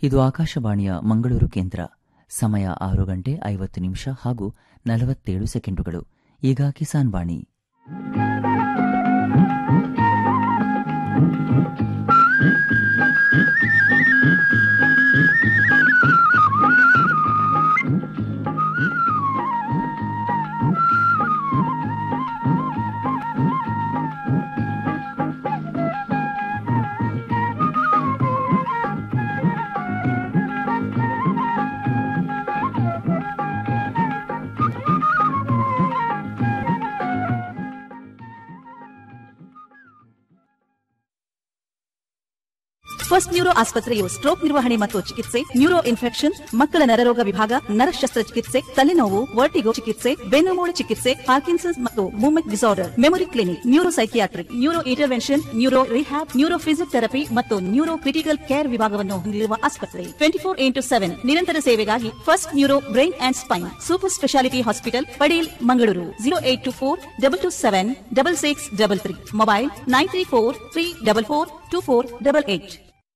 ಇದು ಆಕಾಶವಾಣಿಯ ಮಂಗಳೂರು ಕೇಂದ್ರ ಸಮಯ ಆರು ಗಂಟೆ ಐವತ್ತು ನಿಮಿಷ ಹಾಗೂ ನಲವತ್ತೇಳು ಸೆಕೆಂಡುಗಳು ಈಗ ಕಿಸಾನ್ ವಾಣಿ ಫಸ್ಟ್ ನ್ಯೂರೋ ಆಸ್ಪತ್ರೆಯು ಸ್ಟ್ರೋಕ್ ನಿರ್ವಹಣೆ ಮತ್ತು ಚಿಕಿತ್ಸೆ ನ್ಯೂರೋ ಇನ್ಫೆಕ್ಷನ್ ಮಕ್ಕಳ ನರರೋಗ ವಿಭಾಗ ನರ ಶಸ್ತ್ರಚಿಕಿತ್ಸೆ ತಲೆನೋವು ವರ್ಟಿಗೋ ಚಿಕಿತ್ಸೆ ಬೆನ್ನುಮೂಳೆ ಚಿಕಿತ್ಸೆ ಪಾರ್ಕಿನ್ಸನ್ಸ್ ಮತ್ತು movement disorder memory clinic neuro psychiatric neuro intervention neuro rehab neuro physiotherapy ಮತ್ತು ನ್ಯೂರೋ ಕ್ರಿಟಿಕಲ್ ಕೇರ್ ವಿಭಾಗವನ್ನು ಹೊಂದಿರುವ ಆಸ್ಪತ್ರೆ ಟ್ವೆಂಟಿ ಫೋರ್ ಇಂಟು ಸೆವೆನ್ ನಿರಂತರ ಸೇವೆಗಾಗಿ first neuro brain and spine super speciality hospital Padil Mangaluru zero eight two four double two seven double six double three mobile nine three four three double four two four double eight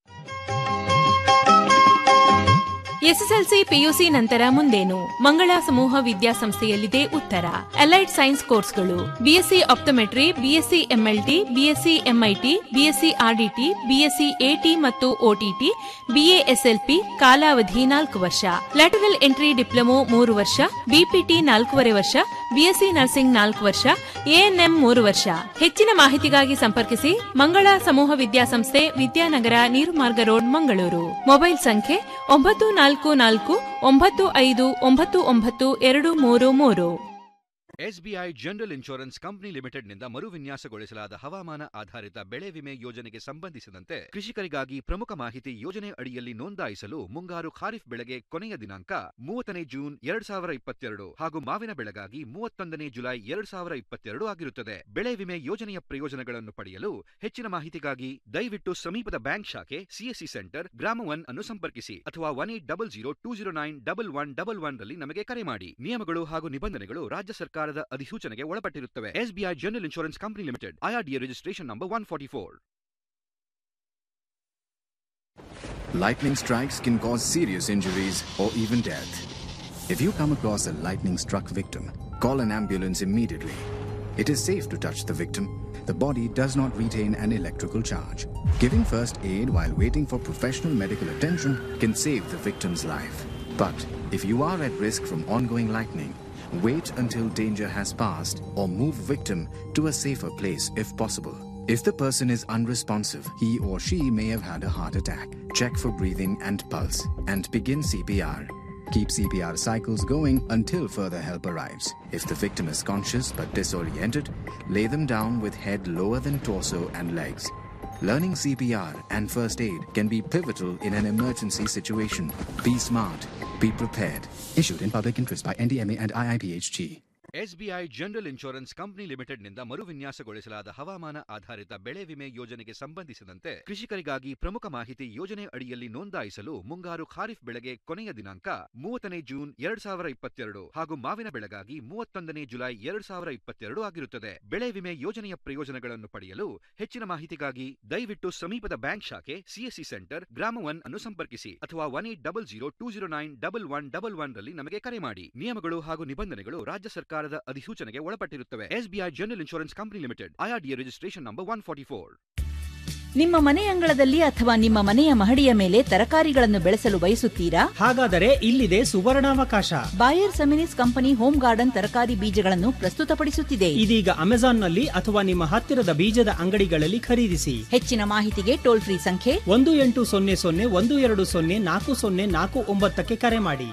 SSLC PUC ನಂತರ ಮುಂದೇನು ಮಂಗಳ ಸಮೂಹ ವಿದ್ಯಾಸಂಸ್ಥೆಯಲ್ಲಿದೆ ಉತ್ತರ allied science ಕೋರ್ಸ್ಗಳು BSc optometry BSc MLT BSc MIT BSc RDT BSc AT ಮತ್ತು OTT BASLP ಕಾಲಾವಧಿ ನಾಲ್ಕು ವರ್ಷ ಲ್ಯಾಟರಲ್ ಎಂಟ್ರಿ ಡಿಪ್ಲೊಮೊ ಮೂರು ವರ್ಷ ಬಿಪಿಟಿ ನಾಲ್ಕೂವರೆ ವರ್ಷ ಬಿಎಸ್ಸಿ ನರ್ಸಿಂಗ್ ನಾಲ್ಕು ವರ್ಷ ಎಎನ್ಎಂ ಮೂರು ವರ್ಷ ಹೆಚ್ಚಿನ ಮಾಹಿತಿಗಾಗಿ ಸಂಪರ್ಕಿಸಿ ಮಂಗಳ ಸಮೂಹ ವಿದ್ಯಾಸಂಸ್ಥೆ ವಿದ್ಯಾನಗರ ನೀರುಮಾರ್ಗ ರೋಡ್ ಮಂಗಳೂರು ಮೊಬೈಲ್ ಸಂಖ್ಯೆ ಒಂಬತ್ತು ನಾಲ್ಕು ನಾಲ್ಕು ಒಂಬತ್ತು ಐದು ಒಂಬತ್ತು ಒಂಬತ್ತು ಎರಡು ಮೂರು ಮೂರು ಎಸ್ಬಿಐ ಜನರಲ್ ಇನ್ಶೂರೆನ್ಸ್ ಕಂಪನಿ ಲಿಮಿಟೆಡ್ನಿಂದ ಮರುವಿನ್ಯಾಸಗೊಳಿಸಲಾದ ಹವಾಮಾನ ಆಧಾರಿತ ಬೆಳೆ ವಿಮೆ ಯೋಜನೆಗೆ ಸಂಬಂಧಿಸಿದಂತೆ ಕೃಷಿಕರಿಗಾಗಿ ಪ್ರಮುಖ ಮಾಹಿತಿ ಯೋಜನೆ ಅಡಿಯಲ್ಲಿ ನೋಂದಾಯಿಸಲು ಮುಂಗಾರು ಖಾರಿಫ್ ಬೆಳೆಗೆ ಕೊನೆಯ ದಿನಾಂಕ ಮೂವತ್ತನೇ ಜೂನ್ ಎರಡ್ ಸಾವಿರ ಇಪ್ಪತ್ತೆರಡು ಹಾಗೂ ಮಾವಿನ ಬೆಳೆಗಾಗಿ ಮೂವತ್ತೊಂದನೇ ಜುಲೈ ಎರಡ್ ಸಾವಿರ ಇಪ್ಪತ್ತೆರಡು ಆಗಿರುತ್ತದೆ ಬೆಳೆ ವಿಮೆ ಯೋಜನೆಯ ಪ್ರಯೋಜನಗಳನ್ನು ಪಡೆಯಲು ಹೆಚ್ಚಿನ ಮಾಹಿತಿಗಾಗಿ ದಯವಿಟ್ಟು ಸಮೀಪದ ಬ್ಯಾಂಕ್ ಶಾಖೆ ಸಿಎಸ್ಸಿ ಸೆಂಟರ್ ಗ್ರಾಮ ಒನ್ ಅನ್ನು ಸಂಪರ್ಕಿಸಿ ಅಥವಾ one eight double zero two zero nine double one double one ರಲ್ಲಿ ನಮಗೆ ಕರೆ ಮಾಡಿ ನಿಯಮಗಳು ಹಾಗೂ ನಿಬಂಧನೆಗಳು ರಾಜ್ಯ ಸರ್ಕಾರದ ಅಧಿಸೂಚನೆಗೆ ಒಳಪಟ್ಟಿರುತ್ತವೆ SBI general insurance company limited IRDA registration number one forty four Lightning strikes can cause serious injuries or even death. If you come across a lightning struck victim, call an ambulance immediately. It is safe to touch the victim. The body does not retain an electrical charge. Giving first aid while waiting for professional medical attention can save the victim's life. But if you are at risk from ongoing lightning, wait until danger has passed or move victim to a safer place if possible. If the person is unresponsive, he or she may have had a heart attack. Check for breathing and pulse and begin CPR. Keep CPR cycles going until further help arrives. If the victim is conscious but disoriented, lay them down with head lower than torso and legs. Learning CPR and first aid can be pivotal in an emergency situation. Be smart. Be prepared. Issued in public interest by NDMA and IIPHG. SBI general insurance company ಲಿಮಿಟೆಡ್ನಿಂದ ಮರುವಿನ್ಯಾಸಗೊಳಿಸಲಾದ ಹವಾಮಾನ ಆಧಾರಿತ ಬೆಳೆ ವಿಮೆ ಯೋಜನೆಗೆ ಸಂಬಂಧಿಸಿದಂತೆ ಕೃಷಿಕರಿಗಾಗಿ ಪ್ರಮುಖ ಮಾಹಿತಿ ಯೋಜನೆ ಅಡಿಯಲ್ಲಿ ನೋಂದಾಯಿಸಲು ಮುಂಗಾರು ಖಾರಿಫ್ ಬೆಳೆಗೆ ಕೊನೆಯ ದಿನಾಂಕ ಮೂವತ್ತನೇ ಜೂನ್ ಎರಡ್ ಸಾವಿರ ಇಪ್ಪತ್ತೆರಡು ಹಾಗೂ ಮಾವಿನ ಬೆಳೆಗಾಗಿ ಮೂವತ್ತೊಂದನೇ ಜುಲೈ ಎರಡ್ ಸಾವಿರ ಇಪ್ಪತ್ತೆರಡು ಆಗಿರುತ್ತದೆ ಬೆಳೆ ವಿಮೆ ಯೋಜನೆಯ ಪ್ರಯೋಜನಗಳನ್ನು ಪಡೆಯಲು ಹೆಚ್ಚಿನ ಮಾಹಿತಿಗಾಗಿ ದಯವಿಟ್ಟು ಸಮೀಪದ ಬ್ಯಾಂಕ್ ಶಾಖೆ ಸಿಎಸ್ಸಿ ಸೆಂಟರ್ ಗ್ರಾಮ ಒನ್ ಅನ್ನು ಸಂಪರ್ಕಿಸಿ ಅಥವಾ one eight double zero two zero nine double one double one ರಲ್ಲಿ ನಮಗೆ ಕರೆ ಮಾಡಿ ನಿಯಮಗಳು ಹಾಗೂ ನಿಬಂಧನೆಗಳು ರಾಜ್ಯ ಸರ್ಕಾರದ ಅಧಿಸೂಚನೆಗೆ ಒಳಪಟ್ಟಿರುತ್ತವೆ SBI general insurance company limited IRDA registration number one forty four ನಿಮ್ಮ ಮನೆ ಅಂಗಳದಲ್ಲಿ ಅಥವಾ ನಿಮ್ಮ ಮನೆಯ ಮಹಡಿಯ ಮೇಲೆ ತರಕಾರಿಗಳನ್ನು ಬೆಳೆಸಲು ಬಯಸುತ್ತೀರಾ ಹಾಗಾದರೆ ಇಲ್ಲಿದೆ ಸುವರ್ಣಾವಕಾಶ Bayer Seminis company home garden ತರಕಾರಿ ಬೀಜಗಳನ್ನು ಪ್ರಸ್ತುತಪಡಿಸುತ್ತಿದೆ ಇದೀಗ ಅಮೆಜಾನ್ನಲ್ಲಿ ಅಥವಾ ನಿಮ್ಮ ಹತ್ತಿರದ ಬೀಜದ ಅಂಗಡಿಗಳಲ್ಲಿ ಖರೀದಿಸಿ ಹೆಚ್ಚಿನ ಮಾಹಿತಿಗೆ ಟೋಲ್ ಫ್ರೀ ಸಂಖ್ಯೆ ಒಂದು ಎಂಟು ಸೊನ್ನೆ ಸೊನ್ನೆ ಒಂದು ಎರಡು ಸೊನ್ನೆ ನಾಲ್ಕು ಸೊನ್ನೆ ನಾಲ್ಕು ಒಂಬತ್ತಕ್ಕೆ ಕರೆ ಮಾಡಿ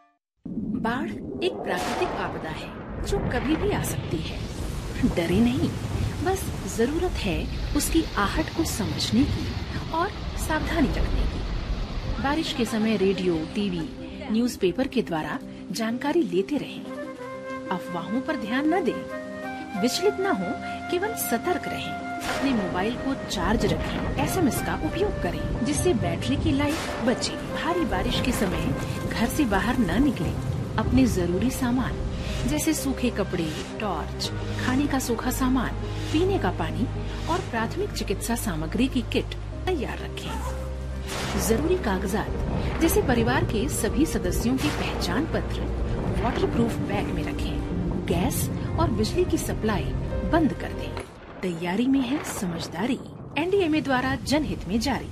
बाढ़ एक प्राकृतिक आपदा है जो कभी भी आ सकती है डरे नहीं बस जरूरत है उसकी आहट को समझने की और सावधानी रखने की बारिश के समय रेडियो टीवी न्यूज़पेपर के द्वारा जानकारी लेते रहें अफवाहों पर ध्यान न दें विचलित न हो केवल सतर्क रहें अपने मोबाइल को चार्ज रखें एसएमएस का उपयोग करें जिससे बैटरी की लाइफ बचे भारी बारिश के समय घर से बाहर न निकलें अपने जरूरी सामान जैसे सूखे कपड़े टॉर्च खाने का सूखा सामान पीने का पानी और प्राथमिक चिकित्सा सामग्री की किट तैयार रखें जरूरी कागजात जैसे परिवार के सभी सदस्यों के पहचान पत्र वाटरप्रूफ बैग में रखें गैस और बिजली की सप्लाई बंद कर दें तैयारी में है समझदारी एनडीएमए द्वारा जनहित में जारी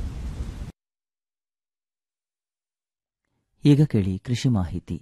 ಈಗ ಕೇಳಿ ಕೃಷಿ ಮಾಹಿತಿ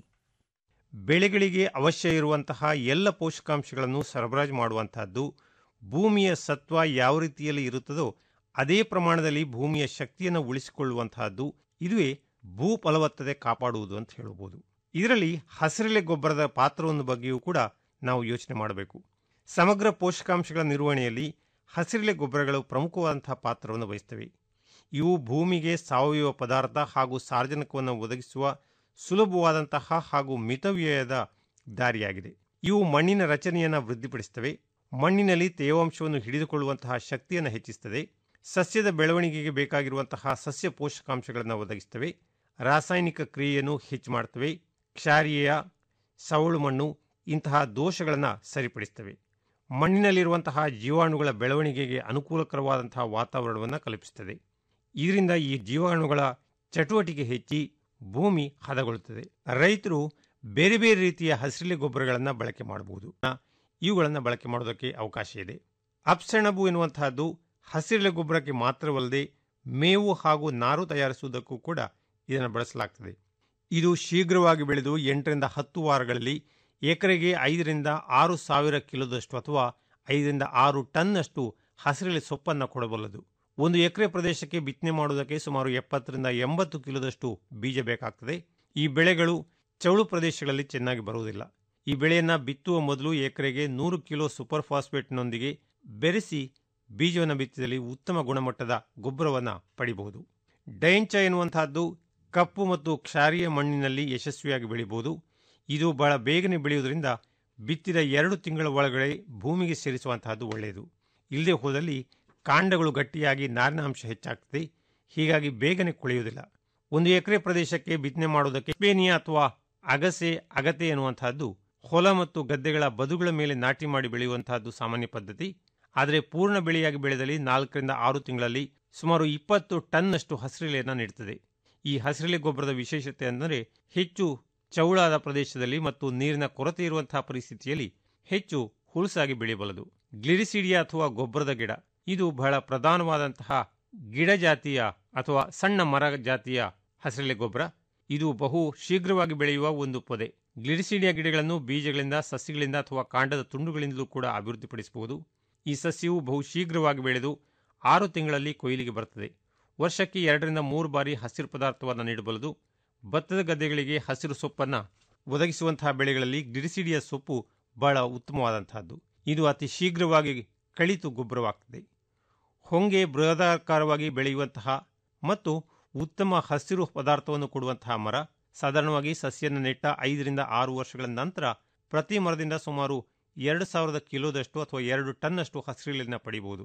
ಬೆಳೆಗಳಿಗೆ ಅವಶ್ಯ ಇರುವಂತಹ ಎಲ್ಲ ಪೋಷಕಾಂಶಗಳನ್ನು ಸರಬರಾಜು ಮಾಡುವಂತಹದ್ದು ಭೂಮಿಯ ಸತ್ವ ಯಾವ ರೀತಿಯಲ್ಲಿ ಇರುತ್ತದೋ ಅದೇ ಪ್ರಮಾಣದಲ್ಲಿ ಭೂಮಿಯ ಶಕ್ತಿಯನ್ನು ಉಳಿಸಿಕೊಳ್ಳುವಂತಹದ್ದು ಇದುವೇ ಭೂ ಫಲವತ್ತತೆ ಕಾಪಾಡುವುದು ಅಂತ ಹೇಳಬಹುದು ಇದರಲ್ಲಿ ಹಸಿರೆಲೆ ಗೊಬ್ಬರದ ಪಾತ್ರವನ್ನು ಬಗ್ಗೆಯೂ ಕೂಡ ನಾವು ಯೋಚನೆ ಮಾಡಬೇಕು ಸಮಗ್ರ ಪೋಷಕಾಂಶಗಳ ನಿರ್ವಹಣೆಯಲ್ಲಿ ಹಸಿರೆಲೆ ಗೊಬ್ಬರಗಳು ಪ್ರಮುಖವಾದಂತಹ ಪಾತ್ರವನ್ನು ವಹಿಸ್ತವೆ ಇವು ಭೂಮಿಗೆ ಸಾವಯವ ಪದಾರ್ಥ ಹಾಗೂ ಸಾರ್ವಜನಿಕವನ್ನು ಒದಗಿಸುವ ಸುಲಭವಾದಂತಹ ಹಾಗೂ ಮಿತವ್ಯಯದ ದಾರಿಯಾಗಿದೆ ಇವು ಮಣ್ಣಿನ ರಚನೆಯನ್ನು ವೃದ್ಧಿಪಡಿಸುತ್ತವೆ ಮಣ್ಣಿನಲ್ಲಿ ತೇವಾಂಶವನ್ನು ಹಿಡಿದುಕೊಳ್ಳುವಂತಹ ಶಕ್ತಿಯನ್ನು ಹೆಚ್ಚಿಸುತ್ತದೆ ಸಸ್ಯದ ಬೆಳವಣಿಗೆಗೆ ಬೇಕಾಗಿರುವಂತಹ ಸಸ್ಯ ಪೋಷಕಾಂಶಗಳನ್ನು ಒದಗಿಸುತ್ತವೆ ರಾಸಾಯನಿಕ ಕ್ರಿಯೆಯನ್ನು ಹೆಚ್ಚು ಮಾಡುತ್ತವೆ ಕ್ಷಾರೀಯ ಸವಳು ಮಣ್ಣು ಇಂತಹ ದೋಷಗಳನ್ನು ಸರಿಪಡಿಸುತ್ತವೆ ಮಣ್ಣಿನಲ್ಲಿರುವಂತಹ ಜೀವಾಣುಗಳ ಬೆಳವಣಿಗೆಗೆ ಅನುಕೂಲಕರವಾದಂತಹ ವಾತಾವರಣವನ್ನು ಕಲ್ಪಿಸುತ್ತದೆ ಇದರಿಂದ ಈ ಜೀವಾಣುಗಳ ಚಟುವಟಿಕೆ ಹೆಚ್ಚಿ ಭೂಮಿ ಹದಗೊಳ್ಳುತ್ತದೆ ರೈತರು ಬೇರೆ ಬೇರೆ ರೀತಿಯ ಹಸಿರೆಲೆ ಗೊಬ್ಬರಗಳನ್ನು ಬಳಕೆ ಮಾಡಬಹುದು ಇವುಗಳನ್ನು ಬಳಕೆ ಮಾಡೋದಕ್ಕೆ ಅವಕಾಶ ಇದೆ ಅಪ್ಸೆಣಬು ಎನ್ನುವಂತಹದ್ದು ಹಸಿರೆಲೆ ಗೊಬ್ಬರಕ್ಕೆ ಮಾತ್ರವಲ್ಲದೆ ಮೇವು ಹಾಗೂ ನಾರು ತಯಾರಿಸುವುದಕ್ಕೂ ಕೂಡ ಇದನ್ನು ಬಳಸಲಾಗ್ತದೆ ಇದು ಶೀಘ್ರವಾಗಿ ಬೆಳೆದು ಎಂಟರಿಂದ ಹತ್ತು ವಾರಗಳಲ್ಲಿ ಎಕರೆಗೆ ಐದರಿಂದ ಆರು ಸಾವಿರ ಕಿಲೋದಷ್ಟು ಅಥವಾ ಐದರಿಂದ ಆರು ಟನ್ನಷ್ಟು ಹಸಿರೆಲೆ ಸೊಪ್ಪನ್ನು ಕೊಡಬಲ್ಲದು ಒಂದು ಎಕರೆ ಪ್ರದೇಶಕ್ಕೆ ಬಿತ್ತನೆ ಮಾಡುವುದಕ್ಕೆ ಸುಮಾರು ಎಪ್ಪತ್ತರಿಂದ ಎಂಬತ್ತು ಕಿಲೋದಷ್ಟು ಬೀಜ ಬೇಕಾಗ್ತದೆ ಈ ಬೆಳೆಗಳು ಚೌಳು ಪ್ರದೇಶಗಳಲ್ಲಿ ಚೆನ್ನಾಗಿ ಬರುವುದಿಲ್ಲ ಈ ಬೆಳೆಯನ್ನು ಬಿತ್ತುವ ಮೊದಲು ಎಕರೆಗೆ ನೂರು ಕಿಲೋ ಸೂಪರ್ ಫಾಸ್ಫೇಟ್ನೊಂದಿಗೆ ಬೆರೆಸಿ ಬೀಜವನ್ನು ಬಿತ್ತಿದಲ್ಲಿ ಉತ್ತಮ ಗುಣಮಟ್ಟದ ಗೊಬ್ಬರವನ್ನು ಪಡಿಬಹುದು ಡೈಂಚ ಎನ್ನುವಂತಹದ್ದು ಕಪ್ಪು ಮತ್ತು ಕ್ಷಾರೀಯ ಮಣ್ಣಿನಲ್ಲಿ ಯಶಸ್ವಿಯಾಗಿ ಬೆಳೆಯಬಹುದು ಇದು ಬಹಳ ಬೇಗನೆ ಬೆಳೆಯುವುದರಿಂದ ಬಿತ್ತಿದ ಎರಡು ತಿಂಗಳ ಒಳಗಡೆ ಭೂಮಿಗೆ ಸೇರಿಸುವಂತಹದ್ದು ಒಳ್ಳೆಯದು ಇಲ್ಲದೆ ಹೋದಲ್ಲಿ ಕಾಂಡಗಳು ಗಟ್ಟಿಯಾಗಿ ನಾರಿನ ಅಂಶ ಹೆಚ್ಚಾಗ್ತದೆ ಹೀಗಾಗಿ ಬೇಗನೆ ಕೊಳೆಯುವುದಿಲ್ಲ ಒಂದು ಎಕರೆ ಪ್ರದೇಶಕ್ಕೆ ಬಿತ್ತನೆ ಮಾಡುವುದಕ್ಕೆ ಸ್ಪೇನಿಯಾ ಅಥವಾ ಅಗಸೆ ಅಗತೆ ಎನ್ನುವಂತಹದ್ದು ಹೊಲ ಮತ್ತು ಗದ್ದೆಗಳ ಬದುಗಳ ಮೇಲೆ ನಾಟಿ ಮಾಡಿ ಬೆಳೆಯುವಂತಹದ್ದು ಸಾಮಾನ್ಯ ಪದ್ಧತಿ ಆದರೆ ಪೂರ್ಣ ಬೆಳೆಯಾಗಿ ಬೆಳೆದಲ್ಲಿ ನಾಲ್ಕರಿಂದ ಆರು ತಿಂಗಳಲ್ಲಿ ಸುಮಾರು ಇಪ್ಪತ್ತು ಟನ್ನಷ್ಟು ಹಸಿರೆಲೆಯನ್ನು ನೀಡುತ್ತದೆ ಈ ಹಸಿರೆಲೆ ಗೊಬ್ಬರದ ವಿಶೇಷತೆ ಅಂದರೆ ಹೆಚ್ಚು ಚೌಳಾದ ಪ್ರದೇಶದಲ್ಲಿ ಮತ್ತು ನೀರಿನ ಕೊರತೆ ಇರುವಂತಹ ಪರಿಸ್ಥಿತಿಯಲ್ಲಿ ಹೆಚ್ಚು ಹುಳುಸಾಗಿ ಬೆಳೆಯಬಲ್ಲದು ಗ್ಲಿರಿಸಿಡಿಯಾ ಅಥವಾ ಗೊಬ್ಬರದ ಗಿಡ ಇದು ಬಹಳ ಪ್ರಧಾನವಾದಂತಹ ಗಿಡ ಜಾತಿಯ ಅಥವಾ ಸಣ್ಣ ಮರ ಜಾತಿಯ ಹಸಿರೆಲೆ ಗೊಬ್ಬರ ಇದು ಬಹು ಶೀಘ್ರವಾಗಿ ಬೆಳೆಯುವ ಒಂದು ಪೊದೆ ಗ್ಲಿರಿಸಿಡಿಯಾ ಗಿಡಗಳನ್ನು ಬೀಜಗಳಿಂದ ಸಸ್ಯಗಳಿಂದ ಅಥವಾ ಕಾಂಡದ ತುಂಡುಗಳಿಂದಲೂ ಕೂಡ ಅಭಿವೃದ್ಧಿಪಡಿಸಬಹುದು ಈ ಸಸ್ಯವು ಬಹು ಶೀಘ್ರವಾಗಿ ಬೆಳೆದು ಆರು ತಿಂಗಳಲ್ಲಿ ಕೊಯ್ಲಿಗೆ ಬರುತ್ತದೆ ವರ್ಷಕ್ಕೆ ಎರಡರಿಂದ ಮೂರು ಬಾರಿ ಹಸಿರು ಪದಾರ್ಥವನ್ನು ನೀಡಬಲ್ಲದು ಭತ್ತದ ಗದ್ದೆಗಳಿಗೆ ಹಸಿರು ಸೊಪ್ಪನ್ನು ಒದಗಿಸುವಂತಹ ಬೆಳೆಗಳಲ್ಲಿ ಗ್ಲಿರಿಸಿಡಿಯಾ ಸೊಪ್ಪು ಬಹಳ ಉತ್ತಮವಾದಂತಹದ್ದು ಇದು ಅತಿ ಶೀಘ್ರವಾಗಿ ಕಳಿತು ಗೊಬ್ಬರವಾಗ್ತದೆ ಹೊಂಗೆ ಬೃಹದಾಕಾರವಾಗಿ ಬೆಳೆಯುವಂತಹ ಮತ್ತು ಉತ್ತಮ ಹಸಿರು ಪದಾರ್ಥವನ್ನು ಕೊಡುವಂತಹ ಮರ ಸಾಧಾರಣವಾಗಿ ಸಸ್ಯನ ನೆಟ್ಟ ಐದರಿಂದ ಆರು ವರ್ಷಗಳ ನಂತರ ಪ್ರತಿ ಮರದಿಂದ ಸುಮಾರು ಎರಡು ಸಾವಿರದ ಕಿಲೋದಷ್ಟು ಅಥವಾ ಎರಡು ಟನ್ನಷ್ಟು ಹಸಿರೆಲೆಯನ್ನು ಪಡೆಯಬಹುದು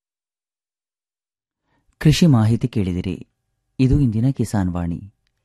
ಕೃಷಿ ಮಾಹಿತಿ ಕೇಳಿದಿರಿ ಇದು ಇಂದಿನ ಕಿಸಾನ್ ವಾಣಿ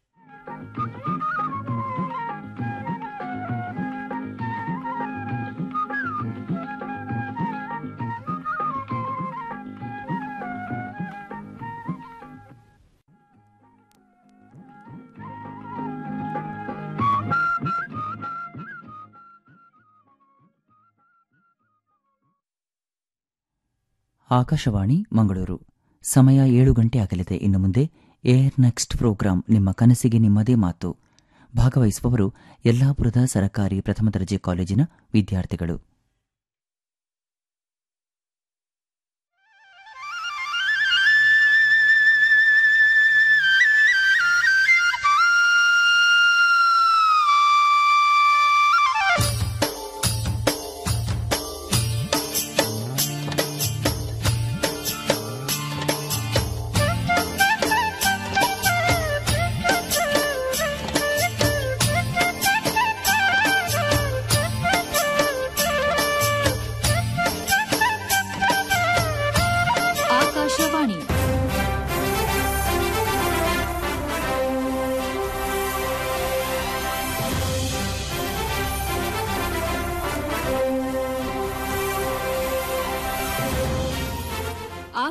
ಆಕಾಶವಾಣಿ ಮಂಗಳೂರು ಸಮಯ ಏಳು ಗಂಟೆ ಆಗಲಿದೆ ಇನ್ನು ಮುಂದೆ ಏರ್ ನೆಕ್ಸ್ಟ್ ಪ್ರೋಗ್ರಾಂ ನಿಮ್ಮ ಕನಸಿಗೆ ನಿಮ್ಮದೇ ಮಾತು ಭಾಗವಹಿಸುವವರು ಯಲ್ಲಾಪುರದ ಸರಕಾರಿ ಪ್ರಥಮ ದರ್ಜೆ ಕಾಲೇಜಿನ ವಿದ್ಯಾರ್ಥಿಗಳು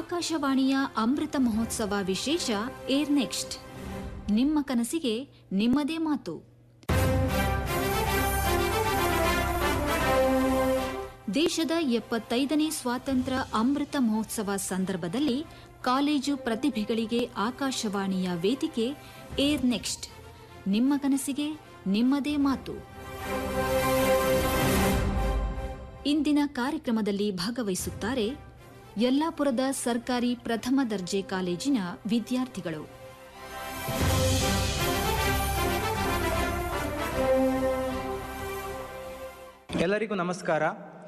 ಆಕಾಶವಾಣಿಯ ಅಮೃತ ಮಹೋತ್ಸವ ವಿಶೇಷ ಏರ್ ನೆಕ್ಸ್ಟ್ ನಿಮ್ಮ ಕನಸಿಗೆ ನಿಮ್ಮದೇ ಮಾತು ದೇಶದ ಎಪ್ಪತ್ತೈದನೇ ಸ್ವಾತಂತ್ರ್ಯ ಅಮೃತ ಮಹೋತ್ಸವ ಸಂದರ್ಭದಲ್ಲಿ ಕಾಲೇಜು ಪ್ರತಿಭೆಗಳಿಗೆ ಆಕಾಶವಾಣಿಯ ವೇದಿಕೆ ಏರ್ ನೆಕ್ಸ್ಟ್ ನಿಮ್ಮ ಕನಸಿಗೆ ನಿಮ್ಮದೇ ಮಾತು ಇಂದಿನ ಕಾರ್ಯಕ್ರಮದಲ್ಲಿ ಭಾಗವಹಿಸುತ್ತಾರೆ ಯಲ್ಲಾಪುರದ ಸರ್ಕಾರಿ ಪ್ರಥಮ ದರ್ಜೆ ಕಾಲೇಜಿನ ವಿದ್ಯಾರ್ಥಿಗಳು ಎಲ್ಲರಿಗೂ ನಮಸ್ಕಾರ